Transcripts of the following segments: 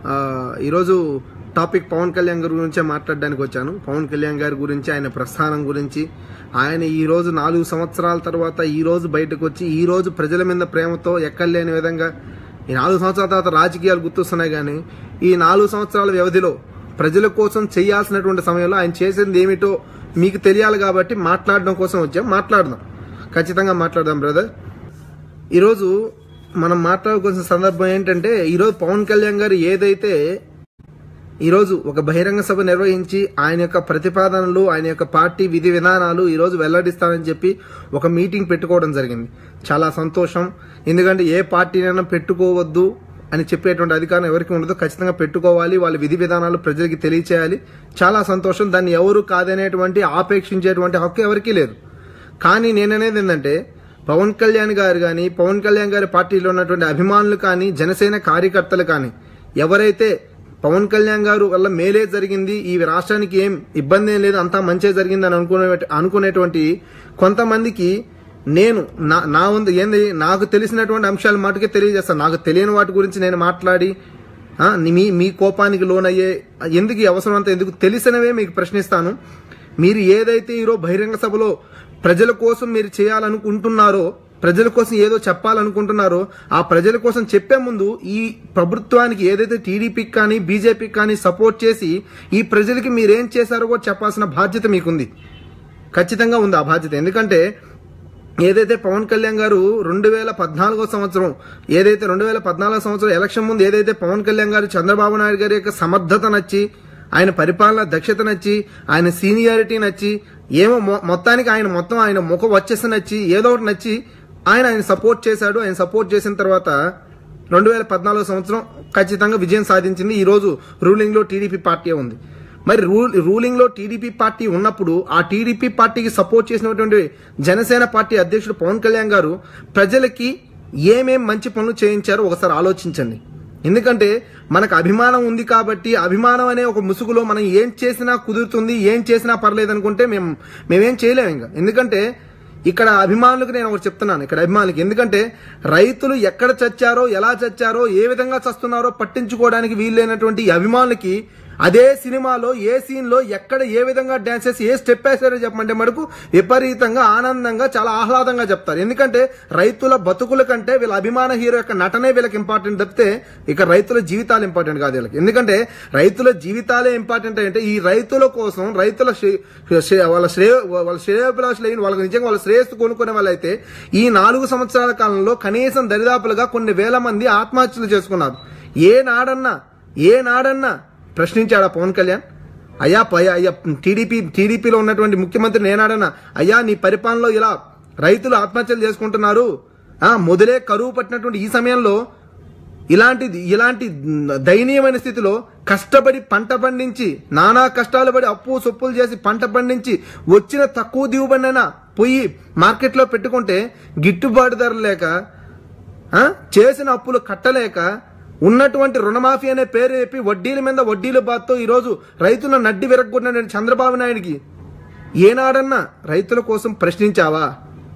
ఆ, ఈరోజు టాపిక్ పవన్ కళ్యాణ్ గారి గురించే మాట్లాడడానికి వచ్చాను పవన్ కళ్యాణ్ గారి గురించి ఆయన ప్రస్థానం గురించి ఆయన ఈ రోజు నాలుగు సంవత్సరాల తర్వాత ఈ రోజు బయటకు వచ్చి ఈ రోజు ప్రజల మీద ప్రేమతో ఎక్కడలేని విధంగా ఈ నాలుగు సంవత్సరాల తర్వాత రాజకీయాలు గుర్తొస్తున్నాయి కానీ ఈ నాలుగు సంవత్సరాల వ్యవధిలో ప్రజల కోసం చేయాల్సినటువంటి సమయంలో ఆయన చేసింది ఏమిటో మీకు తెలియాలి కాబట్టి మాట్లాడడం కోసం వచ్చాం మాట్లాడదాం ఖచ్చితంగా మాట్లాడదాం బ్రదర్ ఈరోజు మనం మాట్లాడుకోవాల్సిన సందర్భం ఏంటంటే ఈరోజు పవన్ కళ్యాణ్ గారు ఏదైతే ఈరోజు ఒక బహిరంగ సభ నిర్వహించి ఆయన యొక్క ప్రతిపాదనలు ఆయన యొక్క పార్టీ విధి విధానాలు ఈరోజు వెల్లడిస్తానని చెప్పి ఒక మీటింగ్ పెట్టుకోవడం జరిగింది చాలా సంతోషం ఎందుకంటే ఏ పార్టీనైనా పెట్టుకోవద్దు అని చెప్పేటువంటి అధికారం ఎవరికి ఉండదు ఖచ్చితంగా పెట్టుకోవాలి వాళ్ళ విధి విధానాలు ప్రజలకి తెలియచేయాలి చాలా సంతోషం దాన్ని ఎవరు కాదనేటువంటి ఆపేక్షించేటువంటి హక్కు ఎవరికీ లేదు కానీ నేననేది ఏంటంటే పవన్ కళ్యాణ్ గారు కానీ పవన్ కళ్యాణ్ గారి పార్టీలో ఉన్నటువంటి అభిమానులు కానీ జనసేన కార్యకర్తలు కానీ ఎవరైతే పవన్ కళ్యాణ్ గారు వల్ల మేలే జరిగింది ఈ రాష్ట్రానికి ఏం ఇబ్బంది ఏం లేదు అంతా మంచే జరిగింది అని అనుకునే అనుకునేటువంటి కొంతమందికి నేను నా నా ఉంది ఏంది నాకు తెలిసినటువంటి అంశాల మాటకే తెలియజేస్తాను నాకు తెలియని వాటి గురించి నేను మాట్లాడి ఆ, మీ మీ కోపానికి లోనయ్యే ఎందుకు ఈ అవసరం అంతా ఎందుకు తెలిసినవే మీకు ప్రశ్నిస్తాను మీరు ఏదైతే ఈరోజు బహిరంగ సభలో ప్రజల కోసం మీరు చేయాలనుకుంటున్నారో ప్రజల కోసం ఏదో చెప్పాలనుకుంటున్నారో ఆ ప్రజల కోసం చెప్పే ముందు ఈ ప్రభుత్వానికి ఏదైతే టీడీపీకి కానీ బీజేపీకి కానీ సపోర్ట్ చేసి ఈ ప్రజలకి మీరేం చేశారో కూడా చెప్పాల్సిన బాధ్యత మీకుంది ఖచ్చితంగా ఉంది ఆ బాధ్యత ఎందుకంటే ఏదైతే పవన్ కళ్యాణ్ గారు రెండు వేల పద్నాలుగో సంవత్సరం ఏదైతే రెండు వేల పద్నాలుగో సంవత్సరం ఎలక్షన్ ముందు ఏదైతే పవన్ కళ్యాణ్ గారు చంద్రబాబు నాయుడు గారి యొక్క సమర్థత నచ్చి ఆయన పరిపాలన దక్షత నచ్చి ఆయన సీనియారిటీ నచ్చి ఏమో మొ- మొత్తానికి ఆయన మొత్తం ఆయన ముఖ వచ్చేసి నచ్చి ఏదో ఒకటి నచ్చి ఆయన ఆయన సపోర్ట్ చేశాడు ఆయన సపోర్ట్ చేసిన తర్వాత రెండు వేల పద్నాలుగో సంవత్సరం ఖచ్చితంగా విజయం సాధించింది ఈ రోజు రూలింగ్ లో టీడీపీ పార్టీ ఉంది మరి రూల్ రూలింగ్ లో టీడీపీ పార్టీ ఉన్నప్పుడు ఆ టీడీపీ పార్టీకి సపోర్ట్ చేసినటువంటి జనసేన పార్టీ అధ్యక్షుడు పవన్ కళ్యాణ్ గారు ప్రజలకి ఏమేం మంచి పనులు చేయించారో ఒకసారి ఆలోచించండి ఎందుకంటే మనకు అభిమానం ఉంది కాబట్టి అభిమానం అనే ఒక ముసుగులో మనం ఏం చేసినా కుదురుతుంది ఏం చేసినా పర్లేదు అనుకుంటే మేము మేమేం చేయలేము ఇంకా ఎందుకంటే ఇక్కడ అభిమానులకు నేను ఒకటి చెప్తున్నాను ఇక్కడ అభిమానులకి ఎందుకంటే రైతులు ఎక్కడ చచ్చారో ఎలా చచ్చారో ఏ విధంగా చస్తున్నారో పట్టించుకోవడానికి వీల్లేనటువంటి ఈ అభిమానులకి అదే సినిమాలో ఏ సీన్ లో ఎక్కడ ఏ విధంగా డాన్స్ చేసి ఏ స్టెప్ వేసారో చెప్పమంటే మటుకు విపరీతంగా ఆనందంగా చాలా ఆహ్లాదంగా చెప్తారు ఎందుకంటే రైతుల బతుకుల కంటే వీళ్ళ అభిమాన హీరో యొక్క నటనే వీళ్ళకి ఇంపార్టెంట్ తప్పితే ఇక రైతుల జీవితాలు ఇంపార్టెంట్ కాదు వీళ్ళకి ఎందుకంటే రైతుల జీవితాలే ఇంపార్టెంట్ అంటే ఈ రైతుల కోసం రైతుల శ్రే- శ్రే- వాళ్ళ శ్రేయ వాళ్ళ శ్రేయోభిలాషులు అయిన వాళ్ళకి నిజంగా వాళ్ళ శ్రేయస్సు కొనుక్కునే వాళ్ళైతే ఈ నాలుగు సంవత్సరాల కాలంలో కనీసం దరిదాపులుగా కొన్ని వేల మంది ఆత్మహత్యలు చేసుకున్నారు ఏ నాడన్నా ఏ నాడన్నా ప్రశ్నించాడా పవన్ కళ్యాణ్ అయ్యా పై అయ్యా టీడీపీ టీడీపీలో ఉన్నటువంటి ముఖ్యమంత్రి నేనాడన్నా అయ్యా నీ పరిపాలనలో ఇలా రైతులు ఆత్మహత్యలు చేసుకుంటున్నారు ఆ మొదలే కరువు పట్టినటువంటి ఈ సమయంలో ఇలాంటి ఇలాంటి దయనీయమైన స్థితిలో కష్టపడి పంట పండించి నానా కష్టాలు పడి అప్పు సొప్పులు చేసి పంట పండించి వచ్చిన తక్కువ దిగుబడినైనా పోయి మార్కెట్లో పెట్టుకుంటే గిట్టుబాటు ధర లేక ఆ, చేసిన అప్పులు కట్టలేక ఉన్నటువంటి రుణమాఫీ అనే పేరు చెప్పి వడ్డీల మీద వడ్డీల బాధతో ఈరోజు రైతుల నడ్డి విరగొట్టిన చంద్రబాబు నాయుడికి ఏనాడన్నా రైతుల కోసం ప్రశ్నించావా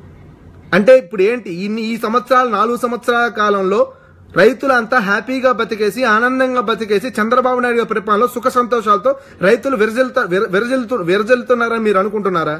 అంటే ఇప్పుడు ఏంటి ఇన్ని ఈ సంవత్సరాలు నాలుగు సంవత్సరాల కాలంలో రైతులంతా హ్యాపీగా బతికేసి ఆనందంగా బతికేసి చంద్రబాబు నాయుడు గారి పరిపాలనలో సుఖ సంతోషాలతో రైతులు విరజల్తా విరజల్తు విరజల్తున్నారని మీరు అనుకుంటున్నారా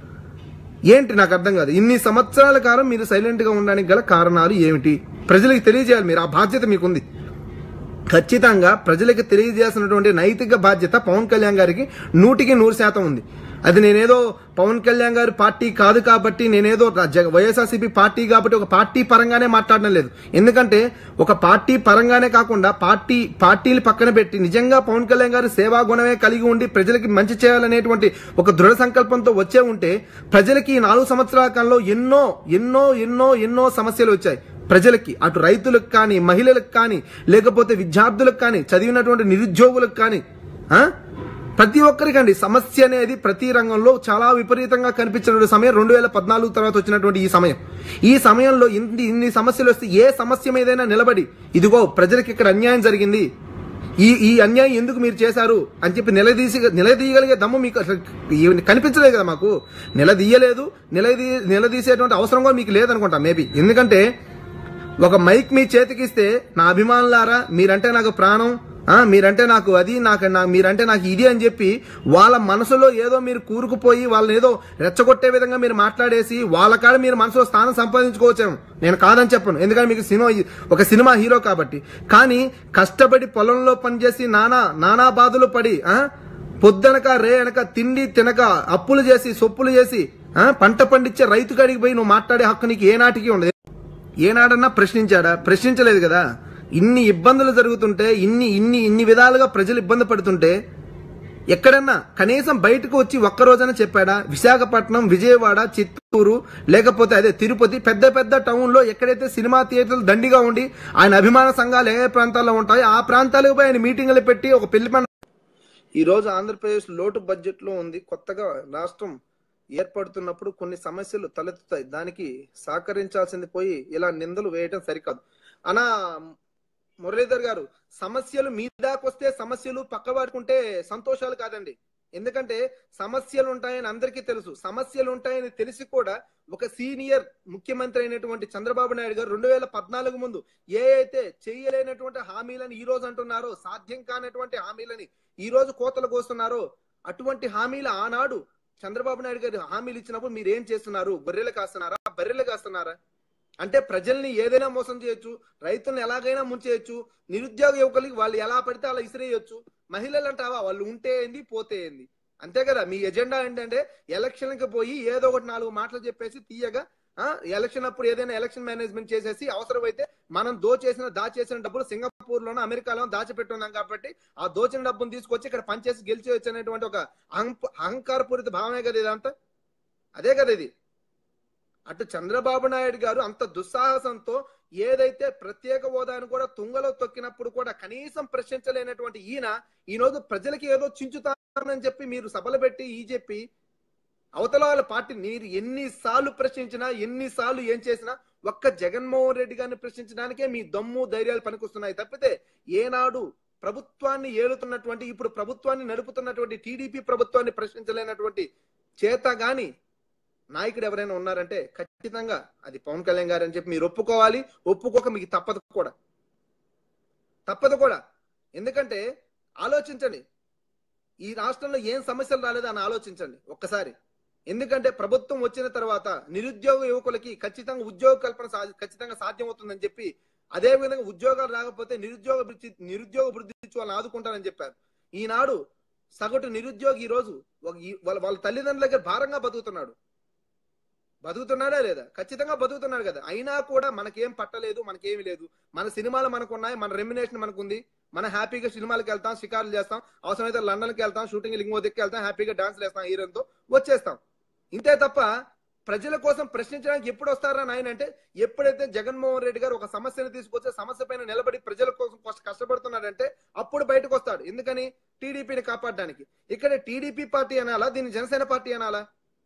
ఏంటి నాకు అర్థం కాదు ఇన్ని సంవత్సరాల కాలం మీరు సైలెంట్ గా ఉండడానికి గల కారణాలు ఏమిటి ప్రజలకు తెలియజేయాలి మీరు ఆ బాధ్యత మీకుంది ఖచ్చితంగా ప్రజలకు తెలియజేయాల్సినటువంటి నైతిక బాధ్యత పవన్ కళ్యాణ్ గారికి నూటికి నూరు శాతం ఉంది అది నేనేదో పవన్ కళ్యాణ్ గారి పార్టీ కాదు కాబట్టి నేనేదో జగ- వైఎస్ఆర్సీపీ పార్టీ కాబట్టి ఒక పార్టీ పరంగానే మాట్లాడడం లేదు ఎందుకంటే ఒక పార్టీ పరంగానే కాకుండా పార్టీ పార్టీలు పక్కన పెట్టి నిజంగా పవన్ కళ్యాణ్ గారి సేవా గుణమే కలిగి ఉండి ప్రజలకి మంచి చేయాలనేటువంటి ఒక దృఢ సంకల్పంతో వచ్చే ఉంటే ప్రజలకి ఈ నాలుగు సంవత్సరాల కాలంలో ఎన్నో ఎన్నో ఎన్నో ఎన్నో సమస్యలు వచ్చాయి ప్రజలకి అటు రైతులకు కానీ మహిళలకు కానీ లేకపోతే విద్యార్థులకు కానీ చదివినటువంటి నిరుద్యోగులకు కానీ ఆ? ప్రతి ఒక్కరికండి సమస్య అనేది ప్రతి రంగంలో చాలా విపరీతంగా కనిపించిన సమయం రెండు వేల పద్నాలుగు తర్వాత వచ్చినటువంటి ఈ సమయం ఈ సమయంలో ఇన్ని ఇన్ని సమస్యలు వస్తే ఏ సమస్య మీదైనా నిలబడి ఇదిగో ప్రజలకు ఇక్కడ అన్యాయం జరిగింది ఈ ఈ అన్యాయం ఎందుకు మీరు చేశారు అని చెప్పి నిలదీసి నిలదీయగలిగే దమ్ము మీకు అసలు ఈ- కనిపించలేదు కదా మాకు నిలదీయలేదు నిలదీ నిలదీసేటువంటి అవసరం కూడా మీకు లేదనుకుంటా మేబీ ఎందుకంటే ఒక మైక్ మీ చేతికిస్తే నా అభిమానులారా మీరంటే నాకు ప్రాణం ఆ, మీరంటే నాకు అది నాకు నా- మీరంటే నాకు ఇది అని చెప్పి వాళ్ళ మనసులో ఏదో మీరు కూరుకుపోయి వాళ్ళని ఏదో రెచ్చగొట్టే విధంగా మీరు మాట్లాడేసి వాళ్ళ కాడ మీరు మనసులో స్థానం సంపాదించుకోవచ్చేమో నేను కాదని చెప్పను ఎందుకంటే మీకు సినిమా ఒక సినిమా హీరో కాబట్టి కానీ కష్టపడి పొలంలో పనిచేసి నానా నానా బాధలు పడి ఆ పొద్దనక రే అనక తిండి తినక అప్పులు చేసి సొప్పులు చేసి ఆ పంట పండించే రైతు కాడికి పోయి నువ్వు మాట్లాడే హక్కు నీకు ఏనాటికి ఉండదు ఏనాడన్నా ప్రశ్నించాడా ప్రశ్నించలేదు కదా ఇన్ని ఇబ్బందులు జరుగుతుంటే ఇన్ని ఇన్ని ఇన్ని విధాలుగా ప్రజలు ఇబ్బంది పడుతుంటే ఎక్కడన్నా కనీసం బయటకు వచ్చి ఒక్క రోజైనా చెప్పాడా విశాఖపట్నం విజయవాడ చిత్తూరు లేకపోతే అదే తిరుపతి పెద్ద పెద్ద టౌన్ లో ఎక్కడైతే సినిమా థియేటర్లు దండిగా ఉండి ఆయన అభిమాన సంఘాలు ఏ ప్రాంతాల్లో ఉంటాయో ఆ ప్రాంతాలకు పోయి ఆయన మీటింగులు పెట్టి ఒక పెళ్లి పండుగ ఈ రోజు ఆంధ్రప్రదేశ్ లోటు బడ్జెట్ లో ఉంది కొత్తగా రాష్ట్రం ఏర్పడుతున్నప్పుడు కొన్ని సమస్యలు తలెత్తుతాయి దానికి సహకరించాల్సింది పోయి ఇలా నిందలు వేయటం సరికాదు అనా మురళీధర్ గారు సమస్యలు మీ దాకొస్తే సమస్యలు పక్కవాడుకుంటే సంతోషాలు కాదండి ఎందుకంటే సమస్యలు ఉంటాయని అందరికీ తెలుసు సమస్యలు ఉంటాయని తెలిసి కూడా ఒక సీనియర్ ముఖ్యమంత్రి అయినటువంటి చంద్రబాబు నాయుడు గారు రెండు వేల పద్నాలుగు ముందు ఏ అయితే చేయలేనటువంటి హామీలను ఈ రోజు అంటున్నారో సాధ్యం కానటువంటి హామీలని ఈ రోజు కోతలు కోస్తున్నారో అటువంటి హామీలు ఆనాడు చంద్రబాబు నాయుడు గారు హామీలు ఇచ్చినప్పుడు మీరు ఏం చేస్తున్నారు బర్రెలు కాస్తున్నారా బర్రెలు కాస్తున్నారా అంటే ప్రజల్ని ఏదైనా మోసం చేయొచ్చు రైతుల్ని ఎలాగైనా ముంచేయచ్చు నిరుద్యోగ యువకులకి వాళ్ళు ఎలా పడితే అలా ఇసిరేయొచ్చు మహిళలు అంటావా వాళ్ళు ఉంటే ఏంది పోతే ఏంది అంతే కదా మీ ఎజెండా ఏంటంటే ఎలక్షన్కి పోయి ఏదో ఒకటి నాలుగు మాటలు చెప్పేసి తీయగా ఆ ఎలక్షన్ అప్పుడు ఏదైనా ఎలక్షన్ మేనేజ్మెంట్ చేసేసి అవసరమైతే మనం దోచేసిన దాచేసిన డబ్బులు సింగపూర్ లోనో అమెరికాలో దాచిపెట్టున్నాం కాబట్టి ఆ దోచిన డబ్బును తీసుకొచ్చి ఇక్కడ పనిచేసి గెలిచేయచ్చు అనేటువంటి ఒక అహంప అహంకారపూరిత భావమే కదా ఇదంతా అదే కదా ఇది అటు చంద్రబాబు నాయుడు గారు అంత దుస్సాహసంతో ఏదైతే ప్రత్యేక హోదాను కూడా తుంగలో తొక్కినప్పుడు కూడా కనీసం ప్రశ్నించలేనటువంటి ఈయన ఈ రోజు ప్రజలకి ఏదో చించుతానని చెప్పి మీరు సభలు పెట్టి ఈ చెప్పి అవతల వాళ్ళ పార్టీ మీరు ఎన్నిసార్లు ప్రశ్నించినా ఎన్నిసార్లు ఏం చేసినా ఒక్క జగన్మోహన్ రెడ్డి గారిని ప్రశ్నించడానికే మీ దమ్ము ధైర్యాలు పనికొస్తున్నాయి తప్పితే ఏనాడు ప్రభుత్వాన్ని ఏలుతున్నటువంటి ఇప్పుడు ప్రభుత్వాన్ని నడుపుతున్నటువంటి టీడీపీ ప్రభుత్వాన్ని ప్రశ్నించలేనటువంటి చేత గాని నాయకుడు ఎవరైనా ఉన్నారంటే ఖచ్చితంగా అది పవన్ కళ్యాణ్ గారు అని చెప్పి మీరు ఒప్పుకోవాలి ఒప్పుకోక మీకు తప్పదు కూడా తప్పదు కూడా ఎందుకంటే ఆలోచించండి ఈ రాష్ట్రంలో ఏం సమస్యలు రాలేదో అని ఆలోచించండి ఒక్కసారి ఎందుకంటే ప్రభుత్వం వచ్చిన తర్వాత నిరుద్యోగ యువకులకి ఖచ్చితంగా ఉద్యోగ కల్పన సా- ఖచ్చితంగా సాధ్యమవుతుందని చెప్పి అదే విధంగా ఉద్యోగాలు రాకపోతే నిరుద్యోగ వృత్తి నిరుద్యోగ వృద్ధి ఇచ్చి వాళ్ళని ఆదుకుంటారని చెప్పారు ఈనాడు సగటు నిరుద్యోగి ఈ రోజు ఒక- ఈ- వాళ్ళ వాళ్ళ తల్లిదండ్రుల దగ్గర భారంగా బతుకుతున్నాడు బతుకుతున్నాడా లేదా ఖచ్చితంగా బతుకుతున్నాడు కదా అయినా కూడా మనకేం పట్టలేదు మనకేమి లేదు మన సినిమాలు మనకు ఉన్నాయి మన రెమ్యునేషన్ మనకు ఉంది మన హ్యాపీగా సినిమాలకు వెళ్తాం షికారులు చేస్తాం అవసరమైతే లండన్కి వెళ్తాం షూటింగ్ ఇంకో దిక్కు వెళ్తాం హ్యాపీగా డాన్స్ వేస్తాం హీరోతో వచ్చేస్తాం ఇంతే తప్ప ప్రజల కోసం ప్రశ్నించడానికి ఎప్పుడు వస్తారా నాయన అంటే ఎప్పుడైతే జగన్మోహన్ రెడ్డి గారు ఒక సమస్యను తీసుకొచ్చే సమస్య పైన నిలబడి ప్రజల కోసం కష్ట- కష్టపడుతున్నాడంటే అప్పుడు బయటకు వస్తాడు ఎందుకని టీడీపీని కాపాడడానికి ఇక్కడ టీడీపీ పార్టీ అనాలా దీన్ని జనసేన పార్టీ అనాలా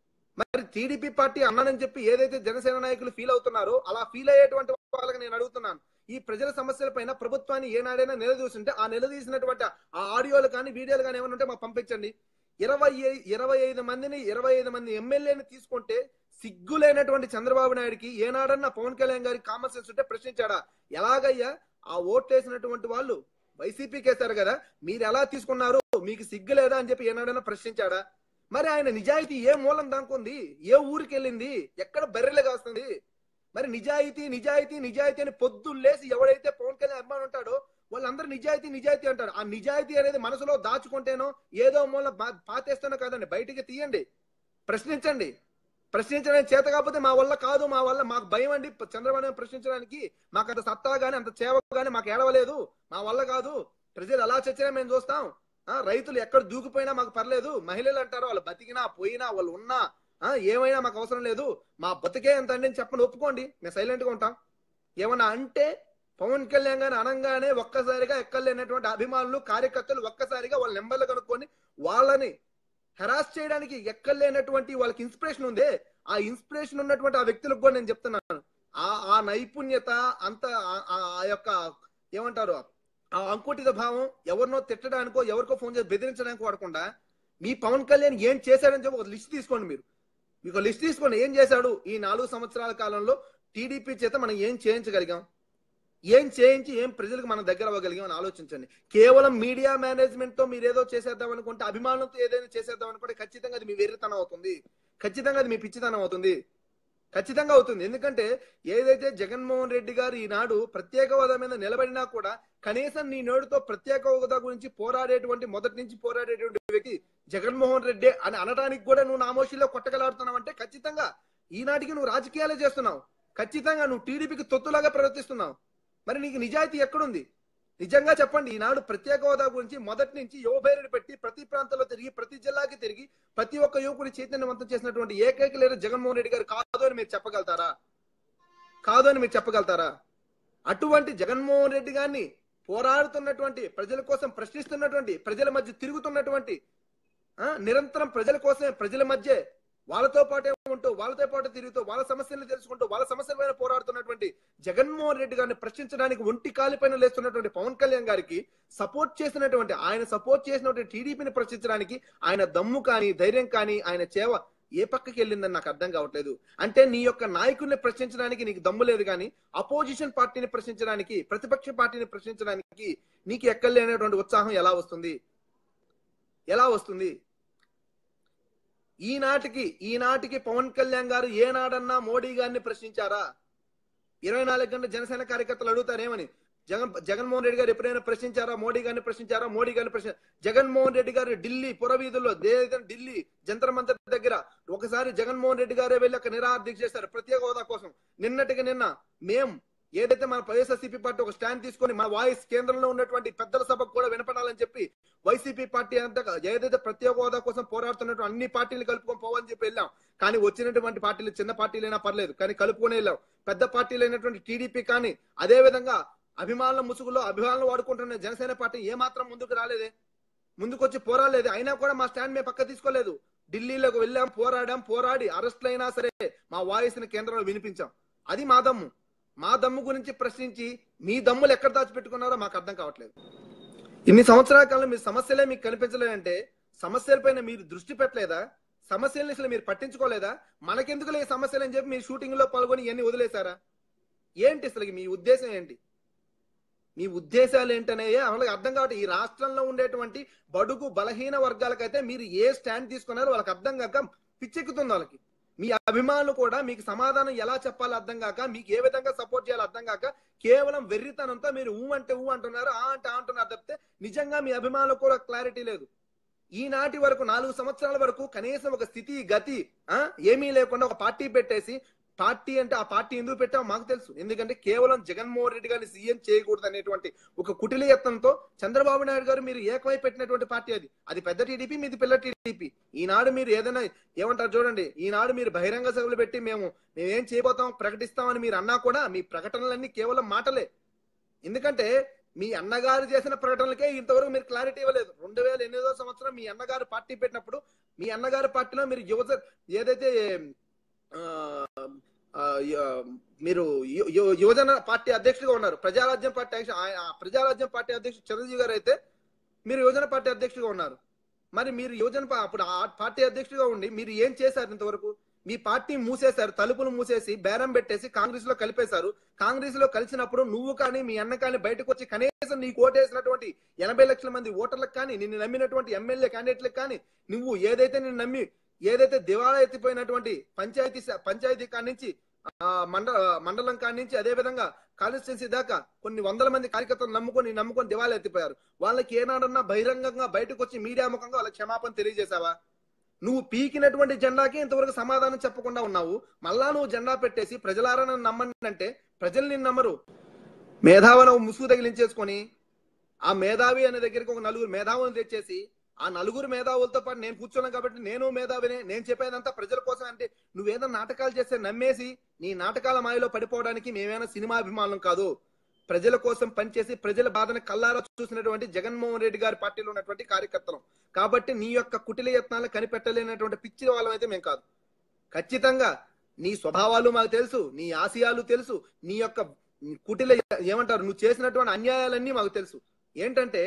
మరి టీడీపీ పార్టీ అన్నానని చెప్పి ఏదైతే జనసేన నాయకులు ఫీల్ అవుతున్నారో అలా ఫీల్ అయ్యేటువంటి వాళ్ళకి నేను అడుగుతున్నాను ఈ ప్రజల సమస్యల పైన ప్రభుత్వాన్ని ఏనాడైనా నిలదీస్తుంటే ఆ నిలదీసినటువంటి ఆ ఆడియోలు కానీ వీడియోలు కానీ ఏమైనా ఉంటే మాకు పంపించండి ఇరవై ఐ- ఇరవై ఐదు మందిని ఇరవై ఐదు మంది ఎమ్మెల్యేని తీసుకుంటే సిగ్గులేనటువంటి చంద్రబాబు నాయుడికి ఏనాడన్నా పవన్ కళ్యాణ్ గారికి కామన్ సెన్స్ ఉంటే ప్రశ్నించాడా ఎలాగయ్యా ఆ ఓట్లేసినటువంటి వాళ్ళు వైసీపీకి వేశారు కదా మీరు ఎలా తీసుకున్నారు మీకు సిగ్గు లేదా అని చెప్పి ఏనాడైనా ప్రశ్నించాడా మరి ఆయన నిజాయితీ ఏ మూలం దాకుంది ఏ ఊరికి వెళ్ళింది ఎక్కడ బర్రెలు కాస్తుంది మరి నిజాయితీ నిజాయితీ నిజాయితీ అని పొద్దు లేసి ఎవడైతే పవన్ కళ్యాణ్ అభిమానం ఉంటాడో వాళ్ళందరూ నిజాయితీ నిజాయితీ అంటారు ఆ నిజాయితీ అనేది మనసులో దాచుకుంటేనో ఏదో మూల బా- పాతేస్తానో కాదండి బయటికి తీయండి ప్రశ్నించండి ప్రశ్నించడం చేత కాకపోతే మా వల్ల కాదు మా వల్ల మాకు భయం అండి చంద్రబాబు నాయుడు ప్రశ్నించడానికి మాకు అంత సత్తా గానీ అంత చేవ గానీ మాకు ఏడవలేదు మా వల్ల కాదు ప్రజలు ఎలా చచ్చినా మేము చూస్తాం ఆ రైతులు ఎక్కడ దూకిపోయినా మాకు పర్లేదు మహిళలు అంటారు వాళ్ళు బతికినా పోయినా వాళ్ళు ఉన్నా ఆ ఏమైనా మాకు అవసరం లేదు మా బతికే ఎంత అండి అని చెప్పండి ఒప్పుకోండి మేము సైలెంట్ గా ఉంటాం ఏమన్నా అంటే పవన్ కళ్యాణ్ గారిని అనగానే ఒక్కసారిగా ఎక్కలేనటువంటి అభిమానులు కార్యకర్తలు ఒక్కసారిగా వాళ్ళ నెంబర్లు కనుక్కొని వాళ్ళని హెరాస్ చేయడానికి ఎక్కలేనటువంటి వాళ్ళకి ఇన్స్పిరేషన్ ఉంది ఆ ఇన్స్పిరేషన్ ఉన్నటువంటి ఆ వ్యక్తులకు కూడా నేను చెప్తున్నాను ఆ ఆ నైపుణ్యత అంత ఆ- ఆ ఆ యొక్క ఏమంటారు ఆ అంకుటిత భావం ఎవరినో తిట్టడానికో ఎవరికో ఫోన్ చేసి బెదిరించడానికి వాడకుండా మీ పవన్ కళ్యాణ్ ఏం చేశాడని చెప్పి ఒక లిస్ట్ తీసుకోండి మీరు మీకు లిస్ట్ తీసుకోండి ఏం చేశాడు ఈ నాలుగు సంవత్సరాల కాలంలో టీడీపీ చేత మనం ఏం చేయించగలిగాం ఏం చేయించి ఏం ప్రజలకు మనం దగ్గర అవ్వగలిగామని ఆలోచించండి కేవలం మీడియా మేనేజ్మెంట్ తో మీరు ఏదో చేసేద్దాం అనుకుంటే అభిమానంతో ఏదైనా చేసేద్దాం అనుకుంటే ఖచ్చితంగా అది మీ వెర్రితనం అవుతుంది ఖచ్చితంగా అది మీ పిచ్చితనం అవుతుంది ఖచ్చితంగా అవుతుంది ఎందుకంటే ఏదైతే జగన్మోహన్ రెడ్డి గారు ఈనాడు ప్రత్యేక హోదా మీద నిలబడినా కూడా కనీసం నీ నోటితో ప్రత్యేక హోదా గురించి పోరాడేటువంటి మొదటి నుంచి పోరాడేటువంటి వ్యక్తి జగన్మోహన్ రెడ్డి అని అనడానికి కూడా నువ్వు నామోషిలో కొట్టగలాడుతున్నావు అంటే ఖచ్చితంగా ఈనాటికి నువ్వు రాజకీయాలే చేస్తున్నావు ఖచ్చితంగా నువ్వు టీడీపీకి తొత్తులాగా ప్రవర్తిస్తున్నావు మరి నీకు నిజాయితీ ఎక్కడుంది నిజంగా చెప్పండి ఈనాడు ప్రత్యేక హోదా గురించి మొదటి నుంచి యువభైరుని పెట్టి ప్రతి ప్రాంతంలో తిరిగి ప్రతి జిల్లాకి తిరిగి ప్రతి ఒక్క యువకుని చైతన్యవంతం చేసినటువంటి ఏకైక లీడర్ జగన్మోహన్ రెడ్డి గారు కాదు అని మీరు చెప్పగలుగుతారా కాదు అని మీరు చెప్పగలుగుతారా అటువంటి జగన్మోహన్ రెడ్డి గారిని పోరాడుతున్నటువంటి ప్రజల కోసం ప్రశ్నిస్తున్నటువంటి ప్రజల మధ్య తిరుగుతున్నటువంటి ఆ, నిరంతరం ప్రజల కోసమే ప్రజల మధ్య వాళ్ళతో పాటే ఉంటూ వాళ్ళతో పాటు తిరుగుతూ వాళ్ళ సమస్యలను తెలుసుకుంటూ వాళ్ళ సమస్యల పైన పోరాడుతున్నటువంటి జగన్మోహన్ రెడ్డి గారిని ప్రశ్నించడానికి ఒంటి కాలిపైన లేస్తున్నటువంటి పవన్ కళ్యాణ్ గారికి సపోర్ట్ చేసినటువంటి ఆయన సపోర్ట్ చేసినటువంటి టీడీపీని ప్రశ్నించడానికి ఆయన దమ్ము కానీ ధైర్యం కానీ ఆయన చేవ ఏ పక్కకి వెళ్ళిందని నాకు అర్థం కావట్లేదు అంటే నీ యొక్క నాయకుల్ని ప్రశ్నించడానికి నీకు దమ్ము లేదు కానీ అపోజిషన్ పార్టీని ప్రశ్నించడానికి ప్రతిపక్ష పార్టీని ప్రశ్నించడానికి నీకు ఎక్కలేనటువంటి ఉత్సాహం ఎలా వస్తుంది ఎలా వస్తుంది ఈనాటికి ఈనాటికి పవన్ కళ్యాణ్ గారు ఏనాడన్నా మోడీ గారిని ప్రశ్నించారా ఇరవై నాలుగు గంటల జనసేన కార్యకర్తలు అడుగుతారేమని జగన్ జగన్మోహన్ రెడ్డి గారు ఎప్పుడైనా ప్రశ్నించారా మోడీ గారిని ప్రశ్నించారా మోడీ గారిని ప్రశ్న జగన్మోహన్ రెడ్డి గారు ఢిల్లీ పురవీధుల్లో ఏదైతే ఢిల్లీ జంతర్ మంతర్ దగ్గర ఒకసారి జగన్మోహన్ రెడ్డి గారే వెళ్ళి అక్కడ నిరాహార దీక్ష చేశారు ప్రత్యేక హోదా కోసం నిన్నటికి నిన్న మేం ఏదైతే మన వైఎస్ఆర్సీపీ పార్టీ ఒక స్టాండ్ తీసుకొని మన వాయిస్ కేంద్రంలో ఉన్నటువంటి పెద్దల సభకు కూడా వినపడాలని చెప్పి వైసీపీ పార్టీ అంతా ఏదైతే ప్రత్యేక హోదా కోసం పోరాడుతున్నట్టు అన్ని పార్టీలు కలుపుకొని పోవాలని చెప్పి వెళ్ళాం కానీ వచ్చినటువంటి పార్టీలు చిన్న పార్టీలైనా పర్లేదు కానీ కలుపుకొని వెళ్ళాం పెద్ద పార్టీలైనటువంటి టీడీపీ కానీ అదే విధంగా అభిమానుల ముసుగులో అభిమానులు వాడుకుంటున్న జనసేన పార్టీ ఏ మాత్రం ముందుకు రాలేదే ముందుకొచ్చి పోరాడలేదు అయినా కూడా మా స్టాండ్ మేము పక్క తీసుకోలేదు ఢిల్లీలోకి వెళ్ళాం పోరాడాం పోరాడి అరెస్టులు అయినా సరే మా వాయిస్ ని కేంద్రంలో వినిపించాం అది మా దమ్ము మా దమ్ము గురించి ప్రశ్నించి మీ దమ్ములు ఎక్కడ దాచిపెట్టుకున్నారో మాకు అర్థం కావట్లేదు ఇన్ని సంవత్సరాల కాలం మీ సమస్యలే మీకు కనిపించలేదంటే సమస్యలపైన మీరు దృష్టి పెట్టలేదా సమస్యల్ని అసలు మీరు పట్టించుకోలేదా మనకెందుకులే ఈ సమస్యలు అని చెప్పి మీరు షూటింగ్ లో పాల్గొని ఇవన్నీ వదిలేశారా ఏంటి అసలు మీ ఉద్దేశం ఏంటి మీ ఉద్దేశాలు ఏంటనే వాళ్ళకి అర్థం కావట్లేదు ఈ రాష్ట్రంలో ఉండేటువంటి బడుగు బలహీన వర్గాలకైతే మీరు ఏ స్టాండ్ తీసుకున్నారో వాళ్ళకి అర్థం కాక పిచ్చెక్కుతుంది వాళ్ళకి మీ అభిమానులు కూడా మీకు సమాధానం ఎలా చెప్పాలో అర్థం కాక మీకు ఏ విధంగా సపోర్ట్ చేయాలో అర్థం కాక కేవలం వెర్రితనంతో మీరు ఊ అంటే ఊ అంటున్నారు ఆ అంటే ఆ అంటున్నారు తప్పితే నిజంగా మీ అభిమానులకు కూడా క్లారిటీ లేదు ఈనాటి వరకు నాలుగు సంవత్సరాల వరకు కనీసం ఒక స్థితి గతి ఆ ఏమీ లేకుండా ఒక పార్టీ పెట్టేసి పార్టీ అంటే ఆ పార్టీ ఎందుకు పెట్టామో మాకు తెలుసు ఎందుకంటే కేవలం జగన్మోహన్ రెడ్డి గారిని సీఎం చేయకూడదు అనేటువంటి ఒక కుటిల యత్నంతో చంద్రబాబు నాయుడు గారు మీరు ఏకమై పెట్టినటువంటి పార్టీ అది అది పెద్ద టీడీపీ మీది పిల్ల టీడీపీ ఈనాడు మీరు ఏదైనా ఏమంటారు చూడండి ఈనాడు మీరు బహిరంగ సభలు పెట్టి మేము మేమేం చేయబోతాం ప్రకటిస్తామని మీరు అన్నా కూడా మీ ప్రకటనలన్నీ కేవలం మాటలే ఎందుకంటే మీ అన్నగారు చేసిన ప్రకటనలకే ఇంతవరకు మీరు క్లారిటీ ఇవ్వలేదు రెండు వేల ఎనిమిదో సంవత్సరం మీ అన్నగారు పార్టీ పెట్టినప్పుడు మీ అన్నగారు పార్టీలో మీరు యువత ఏదైతే ఆ, ఆ, య- మీరు యు- యు- యువజన పార్టీ అధ్యక్షుడిగా ఉన్నారు ప్రజారాజ్యం పార్టీ అధ్యక్ష- ఆ- ఆ ప్రజారాజ్యం పార్టీ అధ్యక్షుడు చిరంజీవి గారు అయితే మీరు యువజన పార్టీ అధ్యక్షుడిగా ఉన్నారు మరి మీరు యువజన పా- అప్పుడు ఆ పార్టీ అధ్యక్షుడిగా ఉండి మీరు ఏం చేశారు ఇంతవరకు మీ పార్టీ మూసేశారు తలుపులు మూసేసి బేరం పెట్టేసి కాంగ్రెస్ లో కలిపేశారు కాంగ్రెస్ లో కలిసినప్పుడు నువ్వు కానీ మీ అన్న కానీ బయటకు వచ్చి కనీసం నీకు ఓటేసినటువంటి ఎనభై లక్షల మంది ఓటర్లకు కానీ నిన్ను నమ్మినటువంటి ఎమ్మెల్యే క్యాండిడేట్లకు కానీ నువ్వు ఏదైతే నిన్ను నమ్మి ఏదైతే దివాళా ఎత్తిపోయినటువంటి పంచాయతీ స- పంచాయతీ కాడి నుంచి ఆ, మండల మండలం కాడి నుంచి అదే విధంగా కాన్స్టిట్యున్సీ దాకా కొన్ని వందల మంది కార్యకర్తలు నమ్ముకొని నమ్ముకొని దివాళా ఎత్తిపోయారు వాళ్ళకి ఏనాడన్నా బహిరంగంగా బయటకు వచ్చి మీడియా ముఖంగా వాళ్ళకి క్షమాపణ తెలియజేశావా నువ్వు పీకినటువంటి జెండాకి ఇంతవరకు సమాధానం చెప్పకుండా ఉన్నావు మళ్ళా నువ్వు జెండా పెట్టేసి ప్రజలారా నన్ను నమ్మండి అంటే ప్రజలు నిన్ను నమ్మరు మేధావులను ముసుగు తగిలించేసుకొని ఆ మేధావి అనే దగ్గరికి ఒక నలుగురు మేధావులను తెచ్చేసి ఆ నలుగురు మేధావులతో పాటు నేను కూర్చున్నాను కాబట్టి నేను మేధావినే నేను చెప్పేదంతా ప్రజల కోసం అంటే నువ్వేదో నాటకాలు చేస్తే నమ్మేసి నీ నాటకాల మాయలో పడిపోవడానికి మేమైనా సినిమా అభిమానులం కాదు ప్రజల కోసం పనిచేసి ప్రజల బాధను కల్లారా చూసినటువంటి జగన్మోహన్ రెడ్డి గారి పార్టీలో ఉన్నటువంటి కార్యకర్తలం కాబట్టి నీ యొక్క కుటిల యత్నాలను కనిపెట్టలేనటువంటి పిచ్చి వాళ్ళం అయితే మేము కాదు ఖచ్చితంగా నీ స్వభావాలు మాకు తెలుసు నీ ఆశయాలు తెలుసు నీ యొక్క కుటిల ఏమంటారు నువ్వు చేసినటువంటి అన్యాయాలన్నీ మాకు తెలుసు ఏంటంటే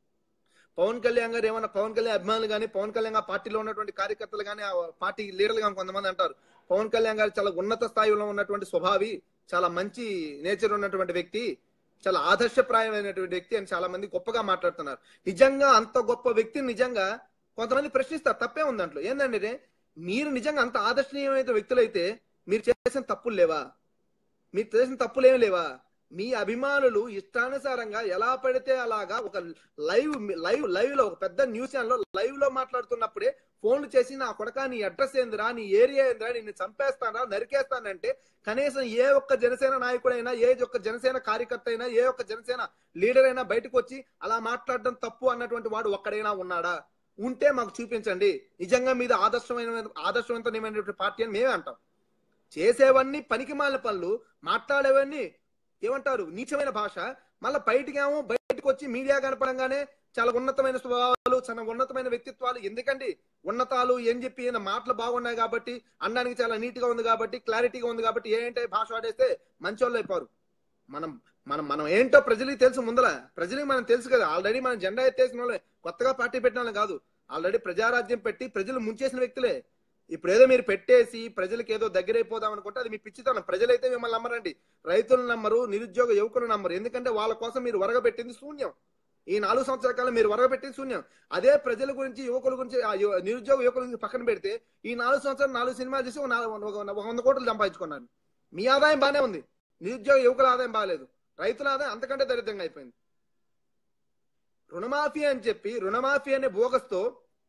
పవన్ కళ్యాణ్ గారు ఏమన్నా పవన్ కళ్యాణ్ అభిమానులు కానీ పవన్ కళ్యాణ్ గారి పార్టీలో ఉన్నటువంటి కార్యకర్తలు కానీ ఆ పార్టీ లీడర్లు కానీ కొంతమంది అంటారు పవన్ కళ్యాణ్ గారు చాలా ఉన్నత స్థాయిలో ఉన్నటువంటి స్వభావి చాలా మంచి నేచర్ ఉన్నటువంటి వ్యక్తి చాలా ఆదర్శప్రాయమైనటువంటి వ్యక్తి అని చాలా మంది గొప్పగా మాట్లాడుతున్నారు నిజంగా అంత గొప్ప వ్యక్తిని నిజంగా కొంతమంది ప్రశ్నిస్తారు తప్పే ఉంది దాంట్లో ఏంటంటే మీరు నిజంగా అంత ఆదర్శనీయమైన వ్యక్తులైతే మీరు చేసిన తప్పులు లేవా మీరు చేసిన తప్పులు ఏమి లేవా మీ అభిమానులు ఇష్టానుసారంగా ఎలా పడితే అలాగా ఒక లైవ్ లైవ్ లైవ్ లో ఒక పెద్ద న్యూస్ ఛానల్ లైవ్ లో మాట్లాడుతున్నప్పుడే ఫోన్లు చేసి నా కొడక నీ అడ్రస్ ఏందిరా నీ ఏరియా ఏందిరా నిన్ను చంపేస్తానా నరికేస్తానంటే కనీసం ఏ ఒక్క జనసేన నాయకుడైనా ఏ ఒక్క జనసేన కార్యకర్త అయినా ఏ ఒక్క జనసేన లీడర్ అయినా బయటకు వచ్చి అలా మాట్లాడడం తప్పు అన్నటువంటి వాడు ఒక్కడైనా ఉన్నాడా ఉంటే మాకు చూపించండి నిజంగా మీద ఆదర్శమైన ఆదర్శవంతమైనటువంటి పార్టీ అని మేమే అంటాం చేసేవన్నీ పనికిమాలిన పనులు మాట్లాడేవన్నీ ఏమంటారు నీచమైన భాష మళ్ళీ బయటికేమో బయటకు వచ్చి మీడియా కనపడంగానే చాలా ఉన్నతమైన స్వభావాలు చాలా ఉన్నతమైన వ్యక్తిత్వాలు ఎందుకండి ఉన్నతాలు ఏం చెప్పి ఈయన మాటలు బాగున్నాయి కాబట్టి అన్నానికి చాలా నీట్ గా ఉంది కాబట్టి క్లారిటీగా ఉంది కాబట్టి ఏంటంటే భాష వాడేస్తే మంచోళ్ళు అయిపోరు మనం మనం మనం ఏంటో ప్రజలకి తెలుసు ముందల ప్రజలకి మనం తెలుసు కదా ఆల్రెడీ మనం జెండా ఎత్తేసిన వాళ్ళే కొత్తగా పార్టీ పెట్టిన వాళ్ళం కాదు ఆల్రెడీ ప్రజారాజ్యం పెట్టి ప్రజలు ముంచేసిన వ్యక్తులే ఇప్పుడు ఏదో మీరు పెట్టేసి ప్రజలకు ఏదో దగ్గరైపోదాం అనుకుంటే అది మీ పిచ్చితనం ప్రజలైతే మిమ్మల్ని నమ్మరండి రైతులు నమ్మరు నిరుద్యోగ యువకులు నమ్మరు ఎందుకంటే వాళ్ళ కోసం మీరు వరగబెట్టింది శూన్యం ఈ నాలుగు సంవత్సరాల కాలం మీరు వరగబెట్టింది శూన్యం అదే ప్రజల గురించి యువకుల గురించి ఆ యువ- నిరుద్యోగ యువకుల గురించి పక్కన పెడితే ఈ నాలుగు సంవత్సరాలు నాలుగు సినిమాలు చేసి ఒక నాలుగు- ఒక- ఒక వంద కోట్లు సంపాదించుకున్నారు మీ ఆదాయం బానే ఉంది నిరుద్యోగ యువకుల ఆదాయం బాగాలేదు రైతుల ఆదాయం అంతకంటే దరిద్రంగా అయిపోయింది రుణమాఫీ అని చెప్పి రుణమాఫీ అనే బోగస్తో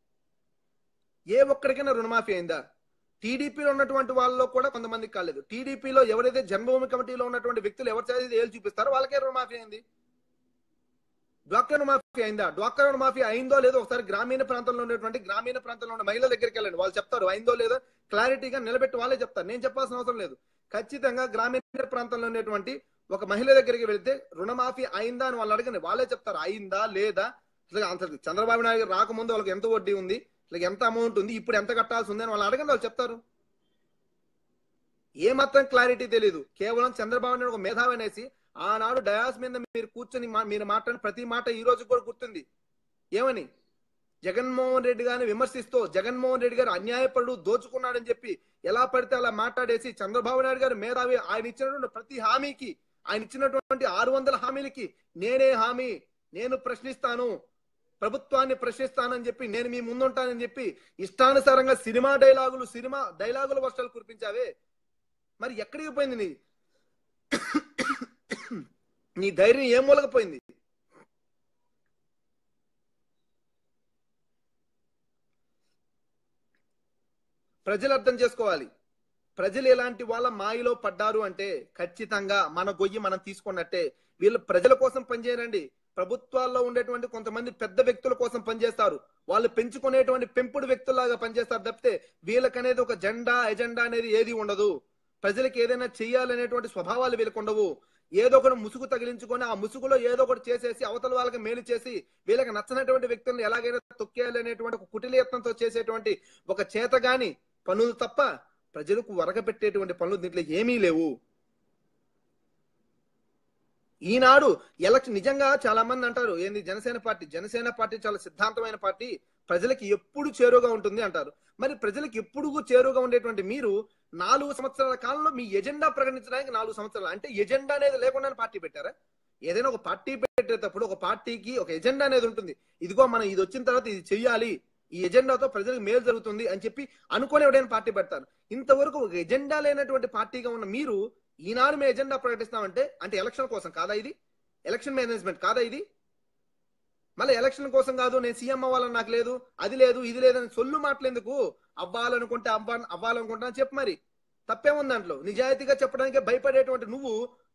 ఏ ఒక్కడికైనా రుణమాఫీ అయిందా టీడీపీలో ఉన్నటువంటి వాళ్ళలో కూడా కొంతమందికి కాలేదు టీడీపీలో ఎవరైతే జన్మభూమి కమిటీలో ఉన్నటువంటి వ్యక్తులు ఎవరు చేసి ఏళ్ళు చూపిస్తారో వాళ్ళకే రుణమాఫీ అయింది డ్వాక్రా రుణమాఫీ అయిందా డ్వాక్రా రుణమాఫీ అయిందో లేదో ఒకసారి గ్రామీణ ప్రాంతంలో ఉన్నటువంటి గ్రామీణ ప్రాంతంలో ఉన్న మహిళల దగ్గరికి వెళ్ళండి వాళ్ళు చెప్తారు అయిందో లేదో క్లారిటీగా నిలబెట్టి వాళ్ళే చెప్తారు నేను చెప్పాల్సిన అవసరం లేదు ఖచ్చితంగా గ్రామీణ ప్రాంతంలో ఉన్నటువంటి ఒక మహిళ దగ్గరికి వెళ్తే రుణమాఫీ అయిందా అని వాళ్ళు అడగండి వాళ్ళే చెప్తారు అయిందా లేదా అసలు అంత చంద్రబాబు నాయుడు గారు రాకముందు వాళ్ళకి ఎంత వడ్డీ ఉంది అసలు ఎంత అమౌంట్ ఉంది ఇప్పుడు ఎంత కట్టాల్సి ఉంది అని వాళ్ళు అడగండి వాళ్ళు చెప్తారు ఏ మాత్రం క్లారిటీ తెలియదు కేవలం చంద్రబాబు నాయుడు ఒక మేధావి అనేసి ఆనాడు డయాస్ మీద మీరు కూర్చొని మా- మీరు మాట్లాడిన ప్రతి మాట ఈ రోజు కూడా గుర్తుంది ఏమని జగన్మోహన్ రెడ్డి గారిని విమర్శిస్తూ జగన్మోహన్ రెడ్డి గారు అన్యాయపరుడు దోచుకున్నాడని చెప్పి ఎలా పడితే అలా మాట్లాడేసి చంద్రబాబు నాయుడు గారు మేధావి ఆయన ఇచ్చినటువంటి ప్రతి హామీకి ఆయన ఇచ్చినటువంటి ఆరు వందల హామీలకి నేనే హామీ నేను ప్రశ్నిస్తాను ప్రభుత్వాన్ని ప్రశ్నిస్తానని చెప్పి నేను మీ ముందుంటానని చెప్పి ఇష్టానుసారంగా సినిమా డైలాగులు సినిమా డైలాగుల వర్షాలు కురిపించావే మరి ఎక్కడికి పోయింది నీ నీ ధైర్యం ఏం మూలకపోయింది ప్రజలు అర్థం చేసుకోవాలి ప్రజలు ఎలాంటి వాళ్ళ మాయలో పడ్డారు అంటే ఖచ్చితంగా మన గొయ్యి మనం తీసుకున్నట్టే వీళ్ళు ప్రజల కోసం పనిచేయరండి ప్రభుత్వాల్లో ఉండేటువంటి కొంతమంది పెద్ద వ్యక్తుల కోసం పనిచేస్తారు వాళ్ళు పెంచుకునేటువంటి పెంపుడు వ్యక్తుల్లాగా పనిచేస్తారు తప్పితే వీళ్ళకనేది ఒక జెండా ఎజెండా అనేది ఏది ఉండదు ప్రజలకు ఏదైనా చెయ్యాలనేటువంటి స్వభావాలు వీళ్ళకు ఉండవు ఏదో ఒకటి ముసుగు తగిలించుకొని ఆ ముసుగులో ఏదో ఒకటి చేసేసి అవతల వాళ్ళకి మేలు చేసి వీళ్ళకి నచ్చినటువంటి వ్యక్తులను ఎలాగైనా తొక్కేయాలి అనేటువంటి ఒక కుటిలయత్నంతో చేసేటువంటి ఒక చేతగాని పనులు తప్ప ప్రజలకు వరగపెట్టేటువంటి పనులు దీంట్లో ఏమీ లేవు ఈనాడు ఎలక్షన్ నిజంగా చాలా మంది అంటారు ఏంది జనసేన పార్టీ జనసేన పార్టీ చాలా సిద్ధాంతమైన పార్టీ ప్రజలకి ఎప్పుడు చేరువుగా ఉంటుంది అంటారు మరి ప్రజలకు ఎప్పుడు చేరువుగా ఉండేటువంటి మీరు నాలుగు సంవత్సరాల కాలంలో మీ ఎజెండా ప్రకటించడానికి నాలుగు సంవత్సరాలు అంటే ఎజెండా అనేది లేకుండానే పార్టీ పెట్టారా ఏదైనా ఒక పార్టీ పెట్టేటప్పుడు ఒక పార్టీకి ఒక ఎజెండా అనేది ఉంటుంది ఇదిగో మనం ఇది వచ్చిన తర్వాత ఇది చెయ్యాలి ఈ ఎజెండాతో ప్రజలకు మేలు జరుగుతుంది అని చెప్పి అనుకుని ఎవడైనా పార్టీ పెడతారు ఇంతవరకు ఒక ఎజెండా లేనటువంటి పార్టీగా ఉన్న మీరు ఈనాడు మేము ఎజెండా ప్రకటిస్తామంటే అంటే ఎలక్షన్ కోసం కాదా ఇది ఎలక్షన్ మేనేజ్మెంట్ కాదా ఇది మళ్ళీ ఎలక్షన్ కోసం కాదు నేను సీఎం అవ్వాలని నాకు లేదు అది లేదు ఇది లేదని సొల్లు మాటలేందుకు అవ్వాలనుకుంటే అవ్వ అవ్వాలనుకుంటా అని చెప్పు మరి తప్పేముంది దాంట్లో నిజాయితీగా చెప్పడానికి భయపడేటువంటి నువ్వు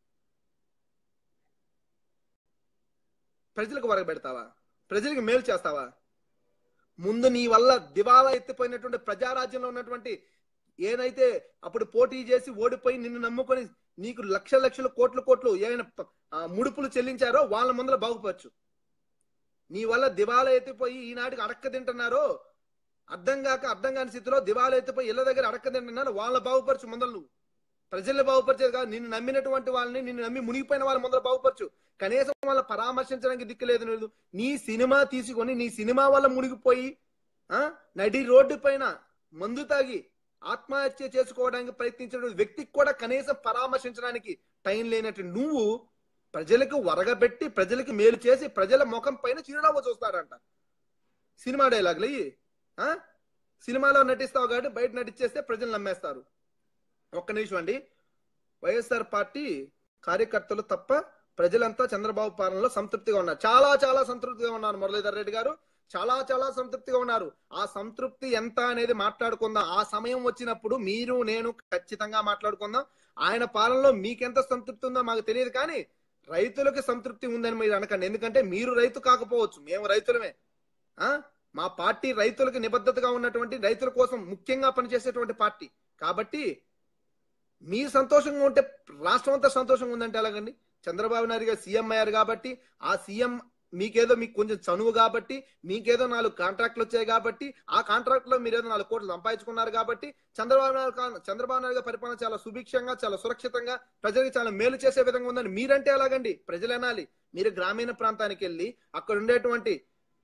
ప్రజలకు వరగబెడతావా ప్రజలకు మేలు చేస్తావా ముందు నీ వల్ల దివాలా ఎత్తిపోయినటువంటి ప్రజారాజ్యంలో ఉన్నటువంటి ఏదైతే అప్పుడు పోటీ చేసి ఓడిపోయి నిన్ను నమ్ముకొని నీకు లక్షల లక్షల కోట్ల కోట్లు ఏమైనా ప- ఆ, ముడుపులు చెల్లించారో వాళ్ళ ముందర బాగుపరచు నీ వల్ల దివాలా ఎత్తిపోయి ఈనాటికి అడక్క తింటున్నారో అర్థం కాక అర్థం కాని స్థితిలో దివాలా ఎత్తిపోయి ఇళ్ళ దగ్గర అడక్క తింటున్నారు వాళ్ళ బాగుపరచు ముందర నువ్వు ప్రజల్ని బాగుపరిచేది కాదు నిన్ను నమ్మినటువంటి వాళ్ళని నిన్ను నమ్మి మునిగిపోయిన వాళ్ళ ముందర బాగుపరచు కనీసం వాళ్ళ పరామర్శించడానికి దిక్కు లేదు లేదు నీ సినిమా తీసుకొని నీ సినిమా వల్ల మునిగిపోయి ఆ నడి రోడ్డు పైన మందు తాగి ఆత్మహత్య చేసుకోవడానికి ప్రయత్నించిన వ్యక్తికి కూడా కనీసం పరామర్శించడానికి టైం లేనట్టు నువ్వు ప్రజలకు వరగబెట్టి ప్రజలకు మేలు చేసి ప్రజల ముఖం పైన చిరునవ్వు చూస్తారంట సినిమా డైలాగులు ఇవి ఆ? సినిమాలో నటిస్తావు కాబట్టి బయట నటించేస్తే ప్రజలు నమ్మేస్తారు ఒక్క నిమిషం అండి వైఎస్ఆర్ పార్టీ కార్యకర్తలు తప్ప ప్రజలంతా చంద్రబాబు పాలనలో సంతృప్తిగా ఉన్నారు చాలా చాలా సంతృప్తిగా ఉన్నారు మురళీధర్ రెడ్డి గారు చాలా చాలా సంతృప్తిగా ఉన్నారు ఆ సంతృప్తి ఎంత అనేది మాట్లాడుకుందాం ఆ సమయం వచ్చినప్పుడు మీరు నేను ఖచ్చితంగా మాట్లాడుకుందాం ఆయన పాలనలో మీకెంత సంతృప్తి ఉందో మాకు తెలియదు కానీ రైతులకు సంతృప్తి ఉందని మీరు అనకండి ఎందుకంటే మీరు రైతు కాకపోవచ్చు మేము రైతులమే ఆ మా పార్టీ రైతులకు నిబద్ధతగా ఉన్నటువంటి రైతుల కోసం ముఖ్యంగా పనిచేసేటువంటి పార్టీ కాబట్టి మీ సంతోషంగా ఉంటే రాష్ట్రం అంతా సంతోషంగా ఉందంటే ఎలాగండి చంద్రబాబు నాయుడు గారు సీఎం అయ్యారు కాబట్టి ఆ సీఎం మీకేదో మీకు కొంచెం చనువు కాబట్టి మీకేదో నాలుగు కాంట్రాక్ట్లు వచ్చాయి కాబట్టి ఆ కాంట్రాక్ట్ లో మీరేదో నాలుగు కోట్లు సంపాదించుకున్నారు కాబట్టి చంద్రబాబు నాయుడు కా- చంద్రబాబు నాయుడు గారి పరిపాలన చాలా సుభిక్షంగా చాలా సురక్షితంగా ప్రజలకు చాలా మేలు చేసే విధంగా ఉందని మీరంటే ఎలాగండి ప్రజలు అనాలి మీరు గ్రామీణ ప్రాంతానికి వెళ్ళి అక్కడ ఉండేటువంటి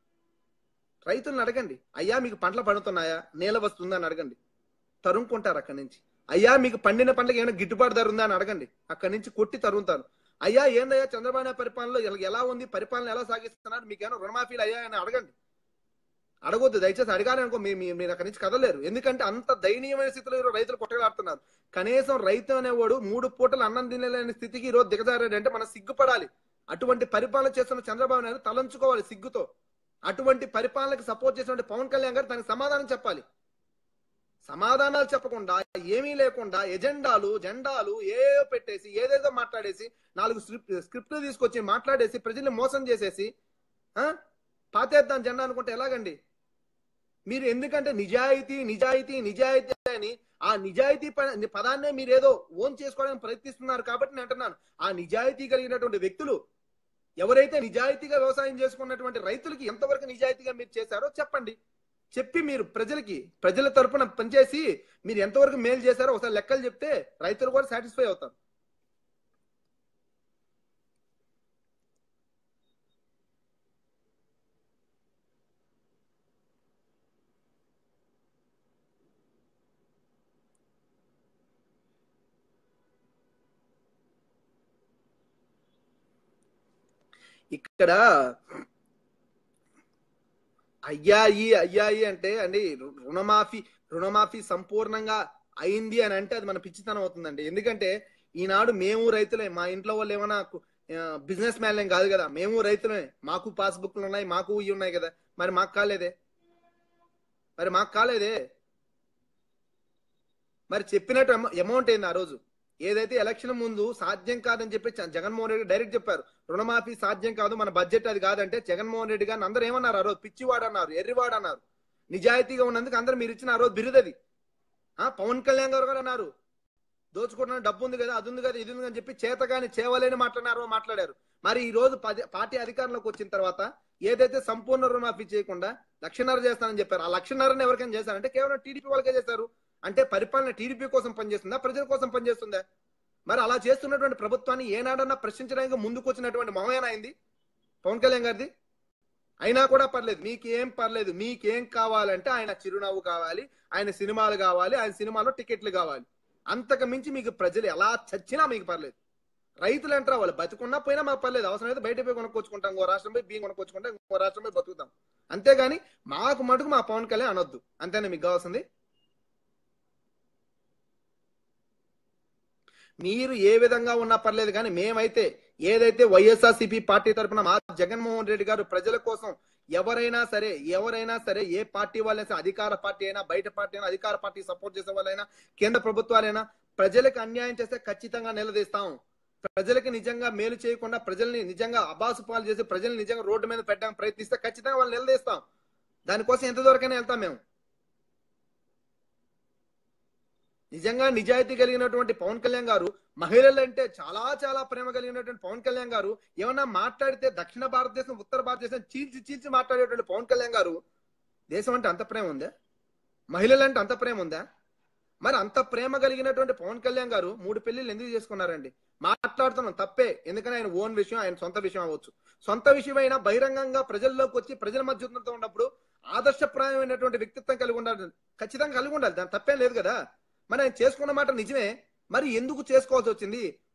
రైతులను అడగండి అయ్యా మీకు పంటలు పండుతున్నాయా నేల వస్తుందా అని అడగండి తరుముకుంటారు అక్కడి నుంచి అయ్యా మీకు పండిన పంటలకు ఏమైనా గిట్టుబాటు ధర ఉందా అని అడగండి అక్కడి నుంచి కొట్టి తరుముతారు అయ్యా ఏందయ్యా చంద్రబాబు నాయుడు పరిపాలనలో ఎలా- ఎలా ఉంది పరిపాలన ఎలా సాగిస్తున్నారు మీకు ఏమైనా రుణమాఫీలు అయ్యా అని అడగండి అడగొద్దు దయచేసి అడగాలనుకో మీ మీ- మీరు అక్కడి నుంచి కదలేరు ఎందుకంటే అంత దయనీయమైన స్థితిలో ఈరోజు రైతులు కొట్టగలాడుతున్నారు కనీసం రైతు అనేవాడు మూడు పూటలు అన్నం తినలేని స్థితికి ఈ రోజు దిగజారాడు అంటే మనం సిగ్గుపడాలి అటువంటి పరిపాలన చేస్తున్న చంద్రబాబు నాయుడు తలంచుకోవాలి సిగ్గుతో అటువంటి పరిపాలనకు సపోర్ట్ చేసినటువంటి పవన్ కళ్యాణ్ గారు దానికి సమాధానం చెప్పాలి సమాధానాలు చెప్పకుండా ఏమీ లేకుండా ఎజెండాలు జెండాలు ఏవో పెట్టేసి ఏదేదో మాట్లాడేసి నాలుగు స్క్రిప్ట్ స్క్రిప్ట్లు తీసుకొచ్చి మాట్లాడేసి ప్రజల్ని మోసం చేసేసి ఆ పాతేద్దాం జెండా అనుకుంటే ఎలాగండి మీరు ఎందుకంటే నిజాయితీ నిజాయితీ నిజాయితీ అని ఆ నిజాయితీ ప- పదాన్నే మీరు ఏదో ఓన్ చేసుకోవడానికి ప్రయత్నిస్తున్నారు కాబట్టి నేను అంటున్నాను ఆ నిజాయితీ కలిగినటువంటి వ్యక్తులు ఎవరైతే నిజాయితీగా వ్యవసాయం చేసుకున్నటువంటి రైతులకి ఎంతవరకు నిజాయితీగా మీరు చేశారో చెప్పండి చెప్పి మీరు ప్రజలకి ప్రజల తరపున పనిచేసి మీరు ఎంతవరకు మేలు చేశారో ఒకసారి లెక్కలు చెప్తే రైతులు కూడా సాటిస్ఫై అవుతారు ఇక్కడ అయ్యాయి అయ్యాయి అంటే అండి రు- రుణమాఫీ రుణమాఫీ సంపూర్ణంగా అయింది అని అంటే అది మన పిచ్చితనం అవుతుందండి ఎందుకంటే ఈనాడు మేము రైతులే మా ఇంట్లో వాళ్ళు ఏమైనా బిజినెస్ మ్యాన్ ఏం కాదు కదా మేము రైతులే మాకు పాస్బుక్లు ఉన్నాయి మాకు ఇవి ఉన్నాయి కదా మరి మాకు కాలేదే మరి మాకు కాలేదే మరి చెప్పినట్టు అమౌంట్ ఏంది ఆ రోజు ఏదైతే ఎలక్షన్ ముందు సాధ్యం కాదని చెప్పి చ- జగన్మోహన్ రెడ్డి డైరెక్ట్ చెప్పారు రుణమాఫీ సాధ్యం కాదు మన బడ్జెట్ అది కాదంటే జగన్మోహన్ రెడ్డి గారిని అందరూ ఏమన్నారు ఆ రోజు పిచ్చివాడు అన్నారు ఎర్రివాడు అన్నారు నిజాయితీగా ఉన్నందుకు అందరూ మీరు ఇచ్చిన ఆ రోజు బిరుదది ఆ పవన్ కళ్యాణ్ గారు కూడా అన్నారు దోచుకుంటున్న డబ్బు ఉంది కదా అది ఉంది కదా ఇది ఉంది అని చెప్పి చేతగాని చేవలేని మాట్లాడినారో మాట్లాడారు మరి ఈ రోజు పది- పార్టీ అధికారంలోకి వచ్చిన తర్వాత ఏదైతే సంపూర్ణ రుణమాఫీ చేయకుండా లక్షన్నర చేస్తానని చెప్పారు ఆ లక్షన్నరని ఎవరికైనా చేశారంటే కేవలం టీడీపీ వాళ్ళకే చేశారు అంటే పరిపాలన టీడీపీ కోసం పనిచేస్తుందా ప్రజల కోసం పనిచేస్తుందా మరి అలా చేస్తున్నటువంటి ప్రభుత్వాన్ని ఏనాడన్నా ప్రశ్నించడానికి ముందుకు వచ్చినటువంటి మొహమేనా అయింది పవన్ కళ్యాణ్ గారిది అయినా కూడా పర్లేదు మీకేం పర్లేదు మీకేం కావాలంటే ఆయన చిరునవ్వు కావాలి ఆయన సినిమాలు కావాలి ఆయన సినిమాలో టికెట్లు కావాలి అంతకు మించి మీకు ప్రజలు ఎలా చచ్చినా మీకు పర్లేదు రైతులు అంటారా వాళ్ళు బతుకున్నా పోయినా మాకు పర్లేదు అవసరమైతే బయట పోయి కొనుక్కొచ్చుకుంటాం ఇంకో రాష్ట్రం పోయి బియ్యం కొనుక్కొచ్చుకుంటాం ఇంకో రాష్ట్రం పోయి బతుకుతాం అంతేగాని మాకు మటుకు మా పవన్ కళ్యాణ్ అనొద్దు అంతేనా మీకు కావాల్సింది మీరు ఏ విధంగా ఉన్నా పర్లేదు కానీ మేమైతే ఏదైతే వైఎస్ఆర్సీపీ పార్టీ తరపున మా జగన్మోహన్ రెడ్డి గారు ప్రజల కోసం ఎవరైనా సరే ఎవరైనా సరే ఏ పార్టీ వాళ్ళైనా సరే, అధికార పార్టీ అయినా బయట పార్టీ అయినా అధికార పార్టీ సపోర్ట్ చేసే వాళ్ళైనా కేంద్ర ప్రభుత్వాలైనా ప్రజలకు అన్యాయం చేస్తే ఖచ్చితంగా నిలదీస్తాం ప్రజలకు నిజంగా మేలు చేయకుండా ప్రజల్ని నిజంగా అబాసు పాలు చేసి ప్రజల్ని నిజంగా రోడ్డు మీద పెట్టడానికి ప్రయత్నిస్తే ఖచ్చితంగా వాళ్ళు నిలదీస్తాం దానికోసం ఎంత దూరకైనా వెళ్తాం మేము నిజంగా నిజాయితీ కలిగినటువంటి పవన్ కళ్యాణ్ గారు మహిళలంటే చాలా చాలా ప్రేమ కలిగినటువంటి పవన్ కళ్యాణ్ గారు ఏమన్నా మాట్లాడితే దక్షిణ భారతదేశం ఉత్తర భారతదేశం చీల్చి చీల్చి మాట్లాడేటువంటి పవన్ కళ్యాణ్ గారు దేశం అంటే అంత ప్రేమ ఉందా మహిళలంటే అంత ప్రేమ ఉందా మరి అంత ప్రేమ కలిగినటువంటి పవన్ కళ్యాణ్ గారు మూడు పెళ్లిళ్ళు ఎందుకు చేసుకున్నారండి మాట్లాడుతున్నాం తప్పే ఎందుకని ఆయన ఓన్ విషయం ఆయన సొంత విషయం అవ్వచ్చు సొంత విషయమైనా బహిరంగంగా ప్రజల్లోకి వచ్చి ప్రజల మధ్య ఉన్నతో ఉన్నప్పుడు ఆదర్శప్రాయమైనటువంటి వ్యక్తిత్వం కలిగి ఉండాలి ఖచ్చితంగా కలిగి ఉండాలి దాని తప్పేం లేదు కదా మరి ఆయన చేసుకున్న మాట నిజమే మరి ఎందుకు చేసుకోవాల్సి వచ్చింది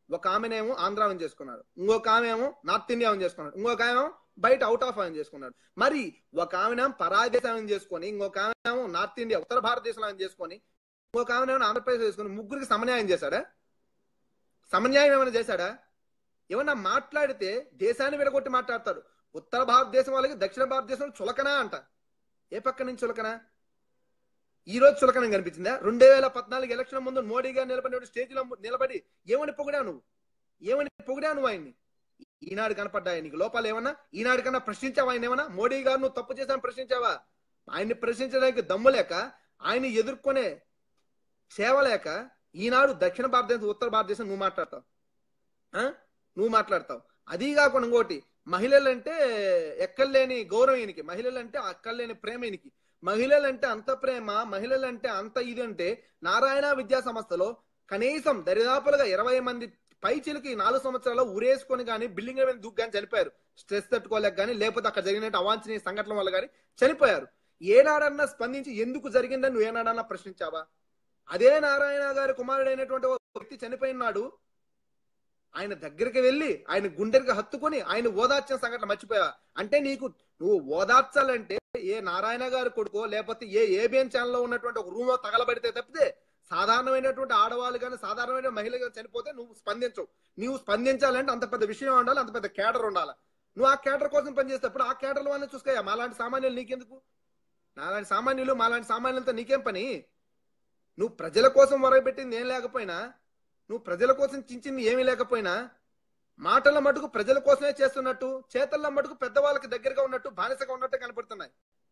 ఒక ఆమెనేమో ఆంధ్రావని చేసుకున్నాడు ఇంకొక ఆమె ఏమో నార్త్ ఇండియావని చేసుకున్నాడు ఇంకొక ఆమె బయట అవుట్ ఆఫ్ అని చేసుకున్నాడు మరి ఒక ఆమె పరాయ దేశం చేసుకొని ఇంకొక ఆమె నార్త్ ఇండియా ఉత్తర భారతదేశంలో ఆయన చేసుకొని ఇంకొక ఆమె ఆంధ్రప్రదేశ్ చేసుకొని ముగ్గురికి సమన్యాయం చేశాడా సమన్యాయం ఏమైనా చేశాడా ఏమన్నా మాట్లాడితే దేశాన్ని విడగొట్టి మాట్లాడతారు ఉత్తర భారతదేశం వాళ్ళకి దక్షిణ భారతదేశం చులకనా అంట ఏ పక్క నుంచి చులకనా ఈ రోజు చులకనం కనిపించిందా రెండు వేల పద్నాలుగు ఎలక్షన్ ముందు మోడీ గారు నిలబడి స్టేజ్ లో నిలబడి ఏమని పొగిడా నువ్వు ఏమని పొగిడా నువ్వు ఆయన్ని ఈనాడు కనపడ్డాయి నీకు లోపాలు ఏమన్నా ఈనాడు కన్నా ప్రశ్నించావా ఆయన ఏమన్నా మోడీ గారు నువ్వు తప్పు చేశాను ప్రశ్నించావా ఆయన్ని ప్రశ్నించడానికి దమ్ము లేక ఆయన్ని ఎదుర్కొనే సేవ లేక ఈనాడు దక్షిణ భారతదేశం ఉత్తర భారతదేశం నువ్వు మాట్లాడతావు ఆ? నువ్వు మాట్లాడతావు అది కాకుండా ఇంకోటి మహిళలంటే ఎక్కలేని గౌరవం ఈయనకి మహిళలంటే అక్కర్లేని ప్రేమ ఈయనకి మహిళలంటే అంత ప్రేమ మహిళలంటే అంత ఇది అంటే నారాయణ విద్యా సంస్థలో కనీసం దరిదాపులుగా ఇరవై మంది పైచిలకి ఈ నాలుగు సంవత్సరాలు ఉరేసుకొని కానీ బిల్డింగ్ మీద దూకి కానీ చనిపోయారు స్ట్రెస్ తట్టుకోలేక కానీ లేకపోతే అక్కడ జరిగినట్టు అవాంఛనీయ సంఘటనల వల్ల కానీ చనిపోయారు ఏనాడన్నా స్పందించి ఎందుకు జరిగిందని నువ్వు ఏనాడన్నా ప్రశ్నించావా అదే నారాయణ గారి కుమారుడైనటువంటి ఒక వ్యక్తి చనిపోయినాడు ఆయన దగ్గరికి వెళ్ళి ఆయన గుండెకి హత్తుకొని ఆయన ఓదార్చిన సంఘటన మర్చిపోయా అంటే నీకు నువ్వు ఓదార్చాలంటే ఏ నారాయణ గారి కొడుకో లేకపోతే ఏ ఏబిఎన్ ఛానల్లో ఉన్నటువంటి ఒక రూమ్ లో తగలబడితే తప్పితే సాధారణమైనటువంటి ఆడవాళ్ళు కానీ సాధారణమైన మహిళ కానీ చనిపోతే నువ్వు స్పందించవు నువ్వు స్పందించాలంటే అంత పెద్ద విషయం ఉండాలి అంత పెద్ద కేడర్ ఉండాలి నువ్వు ఆ కేడర్ కోసం పనిచేసేటప్పుడు ఆ కేడర్ వాళ్ళని చూసుకోయా మాలాంటి సామాన్యులు నీకెందుకు నాలాంటి సామాన్యులు మాలాంటి సామాన్యులతో నీకేం పని నువ్వు ప్రజల కోసం వరగబెట్టింది ఏం లేకపోయినా నువ్వు ప్రజల కోసం చించింది ఏమీ లేకపోయినా మాటల మటుకు ప్రజల కోసమే చేస్తున్నట్టు చేతల్లో మటుకు పెద్దవాళ్ళకి దగ్గరగా ఉన్నట్టు బానిసగా ఉన్నట్టు కనపడుతున్నాయి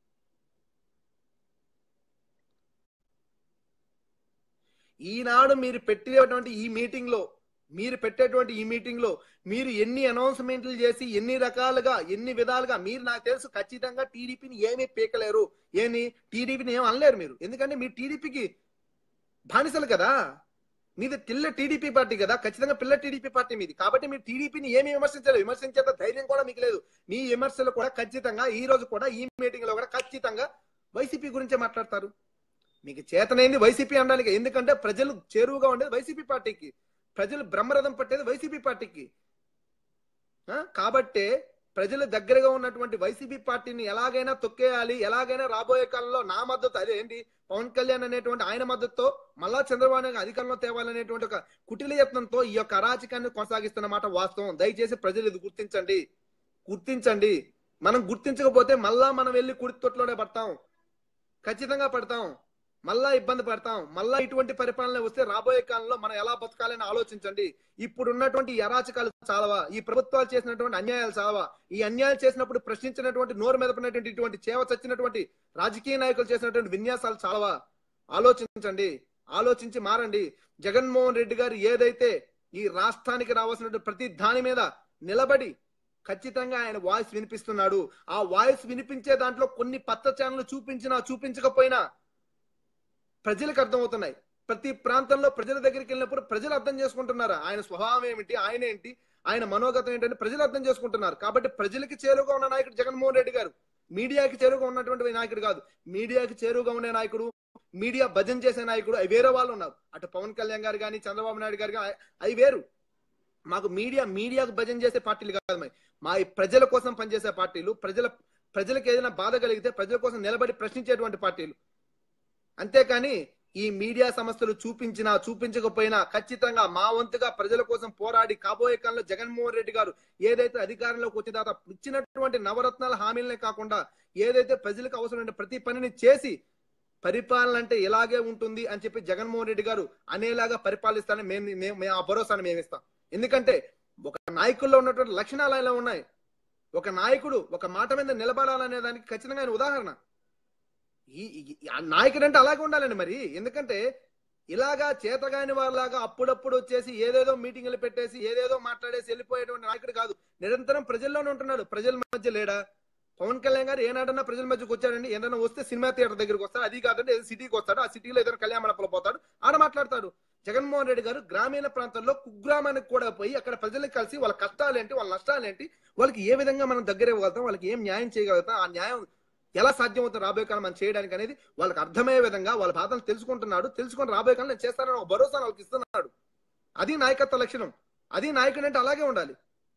ఈనాడు మీరు పెట్టేటువంటి ఈ మీటింగ్ లో మీరు పెట్టేటువంటి ఈ మీటింగ్ లో మీరు ఎన్ని అనౌన్స్మెంట్లు చేసి ఎన్ని రకాలుగా ఎన్ని విధాలుగా మీరు నాకు తెలుసు ఖచ్చితంగా టీడీపీని ఏమీ పీకలేరు ఏమి టీడీపీని ఏం అనలేరు మీరు ఎందుకంటే మీరు టీడీపీకి బానిసలు కదా మీది పిల్ల టీడీపీ పార్టీ కదా ఖచ్చితంగా పిల్ల టీడీపీ పార్టీ మీది కాబట్టి మీరు టీడీపీని ఏమి విమర్శించలేదు విమర్శించేంత ధైర్యం కూడా మీకు లేదు మీ విమర్శలు కూడా ఖచ్చితంగా ఈ రోజు కూడా ఈ మీటింగ్ లో కూడా ఖచ్చితంగా వైసీపీ గురించే మాట్లాడతారు మీకు చేతనైంది వైసీపీ అనడానికి ఎందుకంటే ప్రజలు చేరువుగా ఉండేది వైసీపీ పార్టీకి ప్రజలు బ్రహ్మరథం పట్టేది వైసీపీ పార్టీకి ఆ? కాబట్టే ప్రజల దగ్గరగా ఉన్నటువంటి వైసీపీ పార్టీని ఎలాగైనా తొక్కేయాలి ఎలాగైనా రాబోయే కాలంలో నా మద్దతు అదే ఏంటి పవన్ కళ్యాణ్ అనేటువంటి ఆయన మద్దతుతో మళ్ళా చంద్రబాబు నాయుడు అధికారంలో తేవాలనేటువంటి ఒక కుటిల యత్నంతో ఈ యొక్క అరాచకాన్ని కొనసాగిస్తున్న మాట వాస్తవం దయచేసి ప్రజలు ఇది గుర్తించండి గుర్తించండి మనం గుర్తించకపోతే మళ్ళా మనం వెళ్ళి కుడి తొట్లోనే పడతాం ఖచ్చితంగా పడతాం మళ్ళా ఇబ్బంది పడతాం మళ్ళా ఇటువంటి పరిపాలన వస్తే రాబోయే కాలంలో మనం ఎలా బతకాలని ఆలోచించండి ఇప్పుడు ఉన్నటువంటి ఈ అరాచకాలు చాలవా ఈ ప్రభుత్వాలు చేసినటువంటి అన్యాయాలు చాలవా ఈ అన్యాయాలు చేసినప్పుడు ప్రశ్నించినటువంటి నోరు మెదపినటువంటి ఇటువంటి చేవ చచ్చినటువంటి రాజకీయ నాయకులు చేసినటువంటి విన్యాసాలు చాలవా ఆలోచించండి ఆలోచించి మారండి జగన్మోహన్ రెడ్డి గారు ఏదైతే ఈ రాష్ట్రానికి రావాల్సినటువంటి ప్రతి దాని మీద నిలబడి ఖచ్చితంగా ఆయన వాయిస్ వినిపిస్తున్నాడు ఆ వాయిస్ వినిపించే దాంట్లో కొన్ని పత్ర ఛానల్ చూపించినా చూపించకపోయినా ప్రజలకు అర్థమవుతున్నాయి ప్రతి ప్రాంతంలో ప్రజల దగ్గరికి వెళ్ళినప్పుడు ప్రజలు అర్థం చేసుకుంటున్నారు ఆయన స్వభావం ఏమిటి ఆయన ఏంటి ఆయన మనోగతం ఏంటని ప్రజలు అర్థం చేసుకుంటున్నారు కాబట్టి ప్రజలకి చేరువుగా ఉన్న నాయకుడు జగన్మోహన్ రెడ్డి గారు మీడియాకి చేరువుగా ఉన్నటువంటి నాయకుడు కాదు మీడియాకి చేరువుగా ఉండే నాయకుడు మీడియా భజన చేసే నాయకుడు అవి వేరే వాళ్ళు ఉన్నారు అటు పవన్ కళ్యాణ్ గారు కానీ చంద్రబాబు నాయుడు గారు కానీ అవి వేరు మాకు మీడియా మీడియాకు భజన చేసే పార్టీలు కాదు మరి మా ఈ ప్రజల కోసం పనిచేసే పార్టీలు ప్రజల ప్రజలకు ఏదైనా బాధ కలిగితే ప్రజల కోసం నిలబడి ప్రశ్నించేటువంటి పార్టీలు అంతేకాని ఈ మీడియా సంస్థలు చూపించినా చూపించకపోయినా ఖచ్చితంగా మా వంతుగా ప్రజల కోసం పోరాడి కాబోయే కాలంలో జగన్మోహన్ రెడ్డి గారు ఏదైతే అధికారంలోకి వచ్చిన తర్వాత ఇచ్చినటువంటి నవరత్నాల హామీలనే కాకుండా ఏదైతే ప్రజలకు అవసరమైన ప్రతి పనిని చేసి పరిపాలన అంటే ఇలాగే ఉంటుంది అని చెప్పి జగన్మోహన్ రెడ్డి గారు అనేలాగా పరిపాలిస్తానని మేము మేము- మేము ఆ భరోసాను మేము ఇస్తాం ఎందుకంటే ఒక నాయకుల్లో ఉన్నటువంటి లక్షణాలు ఇలా ఉన్నాయి ఒక నాయకుడు ఒక మాట మీద నిలబడాలనే దానికి ఖచ్చితంగా ఆయన ఉదాహరణ ఈ ఈ- ఆ నాయకుడు అంటే అలాగే ఉండాలండి మరి ఎందుకంటే ఇలాగా చేతగాని వాళ్ళలాగా అప్పుడప్పుడు వచ్చేసి ఏదేదో మీటింగ్లు పెట్టేసి ఏదేదో మాట్లాడేసి వెళ్ళిపోయేటువంటి నాయకుడు కాదు నిరంతరం ప్రజల్లోనే ఉంటున్నాడు ప్రజల మధ్య లేడా పవన్ కళ్యాణ్ గారు ఏనాడన్నా ప్రజల మధ్యకి వచ్చాడండి ఏదైనా వస్తే సినిమా థియేటర్ దగ్గరికి వస్తాడు అది కాదంటే ఏదో సిటీకి వస్తాడు ఆ సిటీలో ఏదైనా కళ్యాణ మండపంలో పోతాడు ఆడ మాట్లాడతాడు జగన్మోహన్ రెడ్డి గారు గ్రామీణ ప్రాంతాల్లో కుగ్రామానికి కూడా పోయి అక్కడ ప్రజలకు కలిసి వాళ్ళ కష్టాలేంటి వాళ్ళ నష్టాలేంటి వాళ్ళకి ఏ విధంగా మనం దగ్గర ఇవ్వగలుగుతాం వాళ్ళకి ఏం న్యాయం చేయగలుగుతాం ఆ న్యాయం ఎలా సాధ్యమవుతుంది రాబోయే కాలం మనం చేయడానికి అనేది వాళ్ళకి అర్థమయ్యే విధంగా వాళ్ళ బాధలు తెలుసుకుంటున్నాడు తెలుసుకొని రాబోయే కాలం నేను చేస్తానని ఒక భరోసా వాళ్ళకి ఇస్తున్నాడు అది నాయకత్వ లక్షణం అది నాయకుడు అంటే అలాగే ఉండాలి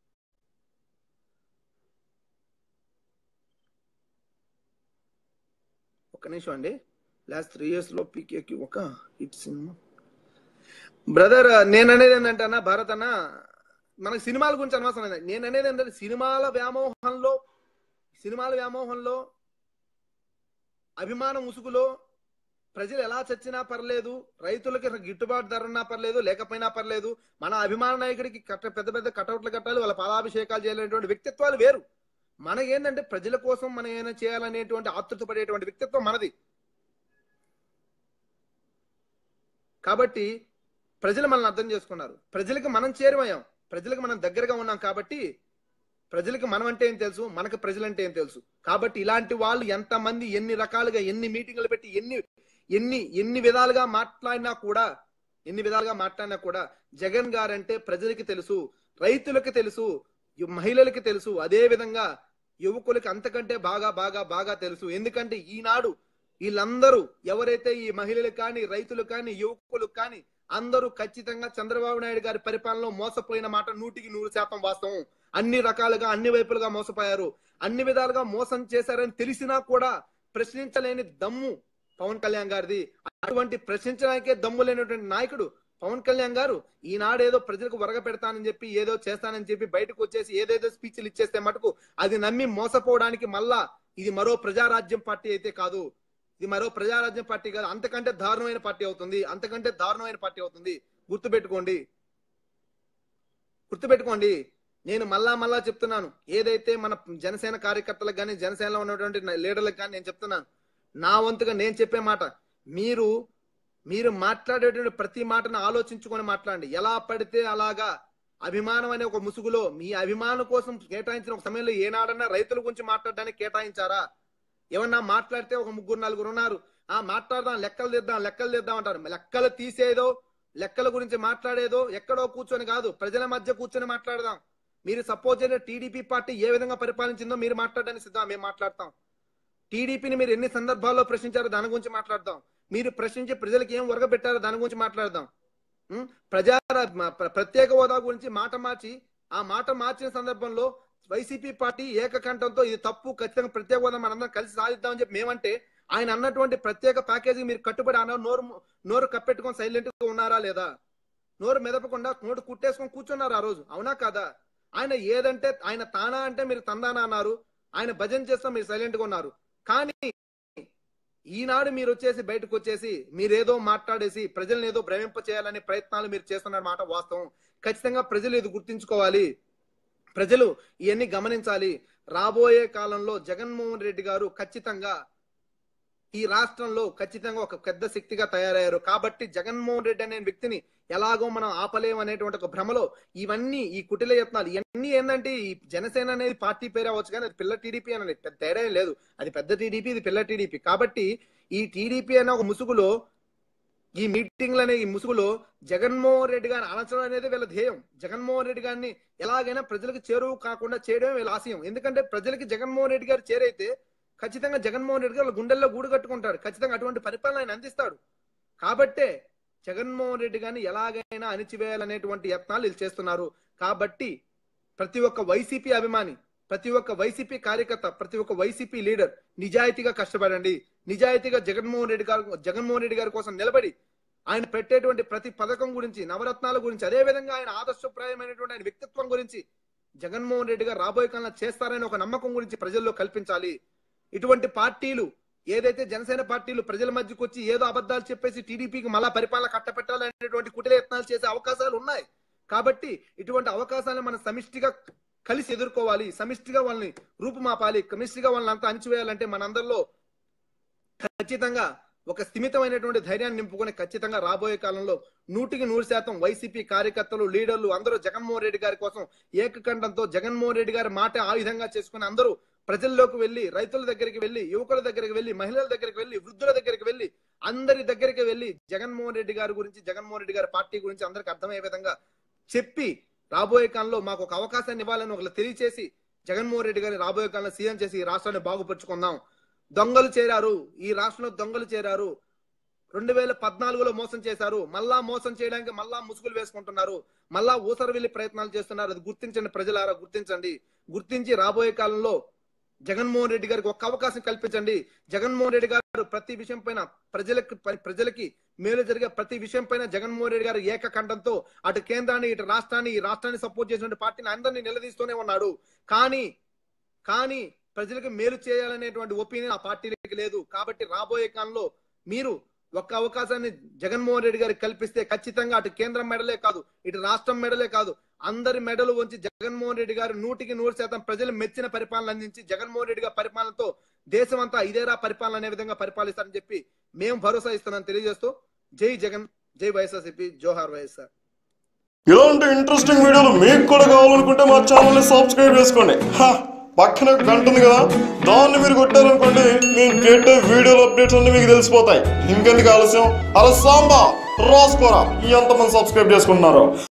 ఒక్క నిమిషం అండి లాస్ట్ త్రీ ఇయర్స్ లో పీకేకి ఒక హిట్ సినిమా బ్రదర్ నేను అనేది ఏంటంటే అన్న భారత్ అన్న మనకి సినిమాల గురించి అనవసరం లేదు నేను అనేది ఏంటంటే సినిమాల వ్యామోహంలో సినిమాల వ్యామోహంలో అభిమానం ముసుగులో ప్రజలు ఎలా చచ్చినా పర్లేదు రైతులకి గిట్టుబాటు ధర ఉన్నా పర్లేదు లేకపోయినా పర్లేదు మన అభిమాన నాయకుడికి కట్ట పెద్ద పెద్ద కటౌట్లు కట్టాలి వాళ్ళ పాలాభిషేకాలు చేయాలనేటువంటి వ్యక్తిత్వాలు వేరు మనకేంటంటే ప్రజల కోసం మనం ఏమైనా చేయాలనేటువంటి ఆతృత పడేటువంటి వ్యక్తిత్వం మనది కాబట్టి ప్రజలు మనల్ని అర్థం చేసుకున్నారు ప్రజలకు మనం చేరువయ్యాం ప్రజలకు మనం దగ్గరగా ఉన్నాం కాబట్టి ప్రజలకు మనం అంటే ఏం తెలుసు మనకు ప్రజలంటే ఏం తెలుసు కాబట్టి ఇలాంటి వాళ్ళు ఎంతమంది ఎన్ని రకాలుగా ఎన్ని మీటింగ్లు పెట్టి ఎన్ని ఎన్ని ఎన్ని విధాలుగా మాట్లాడినా కూడా ఎన్ని విధాలుగా మాట్లాడినా కూడా జగన్ గారంటే ప్రజలకి తెలుసు రైతులకు తెలుసు యు- మహిళలకి తెలుసు అదే విధంగా యువకులకి అంతకంటే బాగా బాగా బాగా తెలుసు ఎందుకంటే ఈనాడు వీళ్ళందరూ ఎవరైతే ఈ మహిళలు కానీ రైతులు కానీ యువకులు కానీ అందరూ ఖచ్చితంగా చంద్రబాబు నాయుడు గారి పరిపాలనలో మోసపోయిన మాట నూటికి నూరు శాతం వాస్తవం అన్ని రకాలుగా అన్ని వైపులుగా మోసపోయారు అన్ని విధాలుగా మోసం చేశారని తెలిసినా కూడా ప్రశ్నించలేని దమ్ము పవన్ కళ్యాణ్ గారిది అటువంటి ప్రశ్నించడానికే దమ్ము లేనటువంటి నాయకుడు పవన్ కళ్యాణ్ గారు ఈనాడు ఏదో ప్రజలకు వరగ పెడతానని చెప్పి ఏదో చేస్తానని చెప్పి బయటకు వచ్చేసి ఏదేదో స్పీచ్లు ఇచ్చేస్తే మటుకు అది నమ్మి మోసపోవడానికి మళ్ళా ఇది మరో ప్రజారాజ్యం పార్టీ అయితే కాదు ఇది మరో ప్రజారాజ్యం పార్టీ కాదు అంతకంటే దారుణమైన పార్టీ అవుతుంది అంతకంటే దారుణమైన పార్టీ అవుతుంది గుర్తుపెట్టుకోండి గుర్తుపెట్టుకోండి నేను మళ్ళా మళ్ళా చెప్తున్నాను ఏదైతే మన జనసేన కార్యకర్తలకు కానీ జనసేనలో ఉన్నటువంటి లీడర్లకు కానీ నేను చెప్తున్నాను నా వంతుగా నేను చెప్పే మాట మీరు మీరు మాట్లాడేటువంటి ప్రతి మాటను ఆలోచించుకొని మాట్లాడండి ఎలా పడితే అలాగా అభిమానం అనే ఒక ముసుగులో మీ అభిమానం కోసం కేటాయించిన ఒక సమయంలో ఏనాడన్నా రైతుల గురించి మాట్లాడడానికి కేటాయించారా ఏమన్నా మాట్లాడితే ఒక ముగ్గురు నలుగురు ఉన్నారు ఆ మాట్లాడదాం లెక్కలు తీద్దాం లెక్కలు తీద్దాం అంటారు లెక్కలు తీసేదో లెక్కల గురించి మాట్లాడేదో ఎక్కడో కూర్చొని కాదు ప్రజల మధ్య కూర్చొని మాట్లాడదాం మీరు సపోజ్ అయితే టీడీపీ పార్టీ ఏ విధంగా పరిపాలించిందో మీరు మాట్లాడడానికి సిద్ధం మేము మాట్లాడతాం టీడీపీని మీరు ఎన్ని సందర్భాల్లో ప్రశ్నించారో దాని గురించి మాట్లాడదాం మీరు ప్రశ్నించి ప్రజలకు ఏం వరగబెట్టారో దాని గురించి మాట్లాడదాం ఉం? ప్రజా ప్ర- ప్రత్యేక హోదా గురించి మాట మార్చి ఆ మాట మార్చిన సందర్భంలో వైసీపీ పార్టీ ఏకకంఠంతో ఇది తప్పు ఖచ్చితంగా ప్రత్యేక హోదా మనందరం కలిసి సాధిద్దామని చెప్పి మేమంటే ఆయన అన్నటువంటి ప్రత్యేక ప్యాకేజీ మీరు కట్టుబడి అన్న నోరు నోరు కప్పెట్టుకొని సైలెంట్ గా ఉన్నారా లేదా నోరు మెదపకుండా నోటు కుట్టేసుకొని కూర్చున్నారు ఆ రోజు అవునా కాదా ఆయన ఏదంటే ఆయన తానా అంటే మీరు తందానా అన్నారు ఆయన భజన చేస్తాం మీరు సైలెంట్ గా ఉన్నారు కానీ ఈనాడు మీరు వచ్చేసి బయటకు వచ్చేసి మీరేదో మాట్లాడేసి ప్రజల్ని ఏదో భ్రమింప చేయాలనే ప్రయత్నాలు మీరు చేస్తున్న మాట వాస్తవం ఖచ్చితంగా ప్రజలు ఇది గుర్తించుకోవాలి ప్రజలు ఇవన్నీ గమనించాలి రాబోయే కాలంలో జగన్మోహన్ రెడ్డి గారు ఖచ్చితంగా ఈ రాష్ట్రంలో ఖచ్చితంగా ఒక పెద్ద శక్తిగా తయారయ్యారు కాబట్టి జగన్మోహన్ రెడ్డి అనే వ్యక్తిని ఎలాగో మనం ఆపలేం అనేటువంటి ఒక భ్రమలో ఇవన్నీ ఈ కుటిల యత్నాలు ఇవన్నీ ఏంటంటే ఈ జనసేన అనేది పార్టీ పేరు అవ్వచ్చు కానీ అది పిల్ల టీడీపీ అనేది పెద్ద తేడా ఏం లేదు అది పెద్ద టీడీపీ ఇది పిల్ల టీడీపీ కాబట్టి ఈ టీడీపీ అనే ఒక ముసుగులో ఈ మీటింగ్లు అనే ఈ ముసుగులో జగన్మోహన్ రెడ్డి గారిని అణచడం అనేది వీళ్ళ ధ్యేయం జగన్మోహన్ రెడ్డి గారిని ఎలాగైనా ప్రజలకు చేరువు కాకుండా చేయడమే వీళ్ళ ఆశయం ఎందుకంటే ప్రజలకి జగన్మోహన్ రెడ్డి గారు చేరైతే ఖచ్చితంగా జగన్మోహన్ రెడ్డి గారు వాళ్ళ గుండెల్లో గూడు కట్టుకుంటాడు ఖచ్చితంగా అటువంటి పరిపాలన ఆయన అందిస్తాడు కాబట్టే జగన్మోహన్ రెడ్డి గారిని ఎలాగైనా అణిచివేయాలనేటువంటి యత్నాలు వీళ్ళు చేస్తున్నారు కాబట్టి ప్రతి ఒక్క వైసీపీ అభిమాని ప్రతి ఒక్క వైసీపీ కార్యకర్త ప్రతి ఒక్క వైసీపీ లీడర్ నిజాయితీగా కష్టపడండి నిజాయితీగా జగన్మోహన్ రెడ్డి గారు జగన్మోహన్ రెడ్డి గారి కోసం నిలబడి ఆయన పెట్టేటువంటి ప్రతి పథకం గురించి నవరత్నాల గురించి అదే విధంగా ఆయన ఆదర్శప్రాయమైనటువంటి ఆయన వ్యక్తిత్వం గురించి జగన్మోహన్ రెడ్డి గారు రాబోయే కాలంలో చేస్తారనే ఒక నమ్మకం గురించి ప్రజల్లో కల్పించాలి ఇటువంటి పార్టీలు ఏదైతే జనసేన పార్టీలు ప్రజల మధ్యకు వచ్చి ఏదో అబద్ధాలు చెప్పేసి టీడీపీకి మళ్ళా పరిపాలన కట్టపెట్టాలనేటువంటి కుటిల యత్నాలు చేసే అవకాశాలు ఉన్నాయి కాబట్టి ఇటువంటి అవకాశాలను మనం సమిష్టిగా కలిసి ఎదుర్కోవాలి సమిష్టిగా వాళ్ళని రూపుమాపాలి సమిష్టిగా వాళ్ళని అంతా అణిచివేయాలంటే మనందరిలో ఖచ్చితంగా ఒక స్థిమితమైనటువంటి ధైర్యాన్ని నింపుకొని ఖచ్చితంగా రాబోయే కాలంలో నూటికి నూరు శాతం వైసీపీ కార్యకర్తలు లీడర్లు అందరూ జగన్మోహన్ రెడ్డి గారి కోసం ఏకకంఠంతో జగన్మోహన్ రెడ్డి గారి మాట ఆయుధంగా చేసుకుని అందరూ ప్రజల్లోకి వెళ్లి రైతుల దగ్గరికి వెళ్లి యువకుల దగ్గరికి వెళ్లి మహిళల దగ్గరికి వెళ్లి వృద్ధుల దగ్గరికి వెళ్లి అందరి దగ్గరికి వెళ్లి జగన్మోహన్ రెడ్డి గారి గురించి జగన్మోహన్ రెడ్డి గారి పార్టీ గురించి అందరికి అర్థమయ్యే విధంగా చెప్పి రాబోయే కాలంలో మాకు ఒక అవకాశాన్ని ఇవ్వాలని ఒకరు తెలియచేసి జగన్మోహన్ రెడ్డి గారిని రాబోయే కాలంలో సీఎం చేసి ఈ రాష్ట్రాన్ని బాగుపరుచుకుందాం దొంగలు చేరారు ఈ రాష్ట్రంలో దొంగలు చేరారు రెండు వేల పద్నాలుగులో మోసం చేశారు మళ్ళా మోసం చేయడానికి మళ్ళా ముసుగులు వేసుకుంటున్నారు మళ్ళా ఊసరవెల్లి ప్రయత్నాలు చేస్తున్నారు అది గుర్తించండి ప్రజలారా గుర్తించండి గుర్తించి రాబోయే కాలంలో జగన్మోహన్ రెడ్డి గారికి ఒక్క అవకాశం కల్పించండి జగన్మోహన్ రెడ్డి గారు ప్రతి విషయం పైన ప్రజలకు ప్రజలకి మేలు జరిగే ప్రతి విషయం పైన జగన్మోహన్ రెడ్డి గారు ఏకకంఠంతో అటు కేంద్రాన్ని ఇటు రాష్ట్రాన్ని ఈ రాష్ట్రాన్ని సపోర్ట్ చేసిన పార్టీని అందరినీ నిలదీస్తూనే ఉన్నాడు కానీ కానీ ప్రజలకు మేలు చేయాలనేటువంటి ఒపీనియన్ ఆ పార్టీలకి లేదు కాబట్టి రాబోయే కాలంలో మీరు ఒక్క అవకాశాన్ని జగన్మోహన్ రెడ్డి గారికి కల్పిస్తే ఖచ్చితంగా అటు కేంద్రం మెడలే కాదు ఇటు రాష్ట్రం మెడలే కాదు అందరి మెడలు ఉంచి జగన్మోహన్ రెడ్డి గారు నూటికి నూరు శాతం ప్రజలు మెచ్చిన పరిపాలన అందించి జగన్మోహన్ రెడ్డి గారి పరిపాలనతో దేశం అంతా ఇదేరా పరిపాలన అనే విధంగా పరిపాలిస్తారని చెప్పి మేము భరోసా ఇస్తున్నాం తెలియజేస్తూ జై జగన్ జై వైఎస్ఆర్సీపీ జోహార్ వైఎస్ఆర్ ఇలాంటి ఇంట్రెస్టింగ్ వీడియోలు మీకు కూడా కావాలనుకుంటే మా ఛానల్ ని సబ్స్క్రైబ్ చేసుకోండి హా, పక్కన ఒక గంట ఉంది కదా దాన్ని మీరు కొట్టారనుకోండి నేను పెట్టే వీడియోల అప్డేట్స్ అన్ని మీకు తెలిసిపోతాయి ఇంకెందుకు ఆలస్యం అలా సాంబా రాసుకోరా ఎంతమంది సబ్స్క్రైబ్ చేసుకుంటున్నారో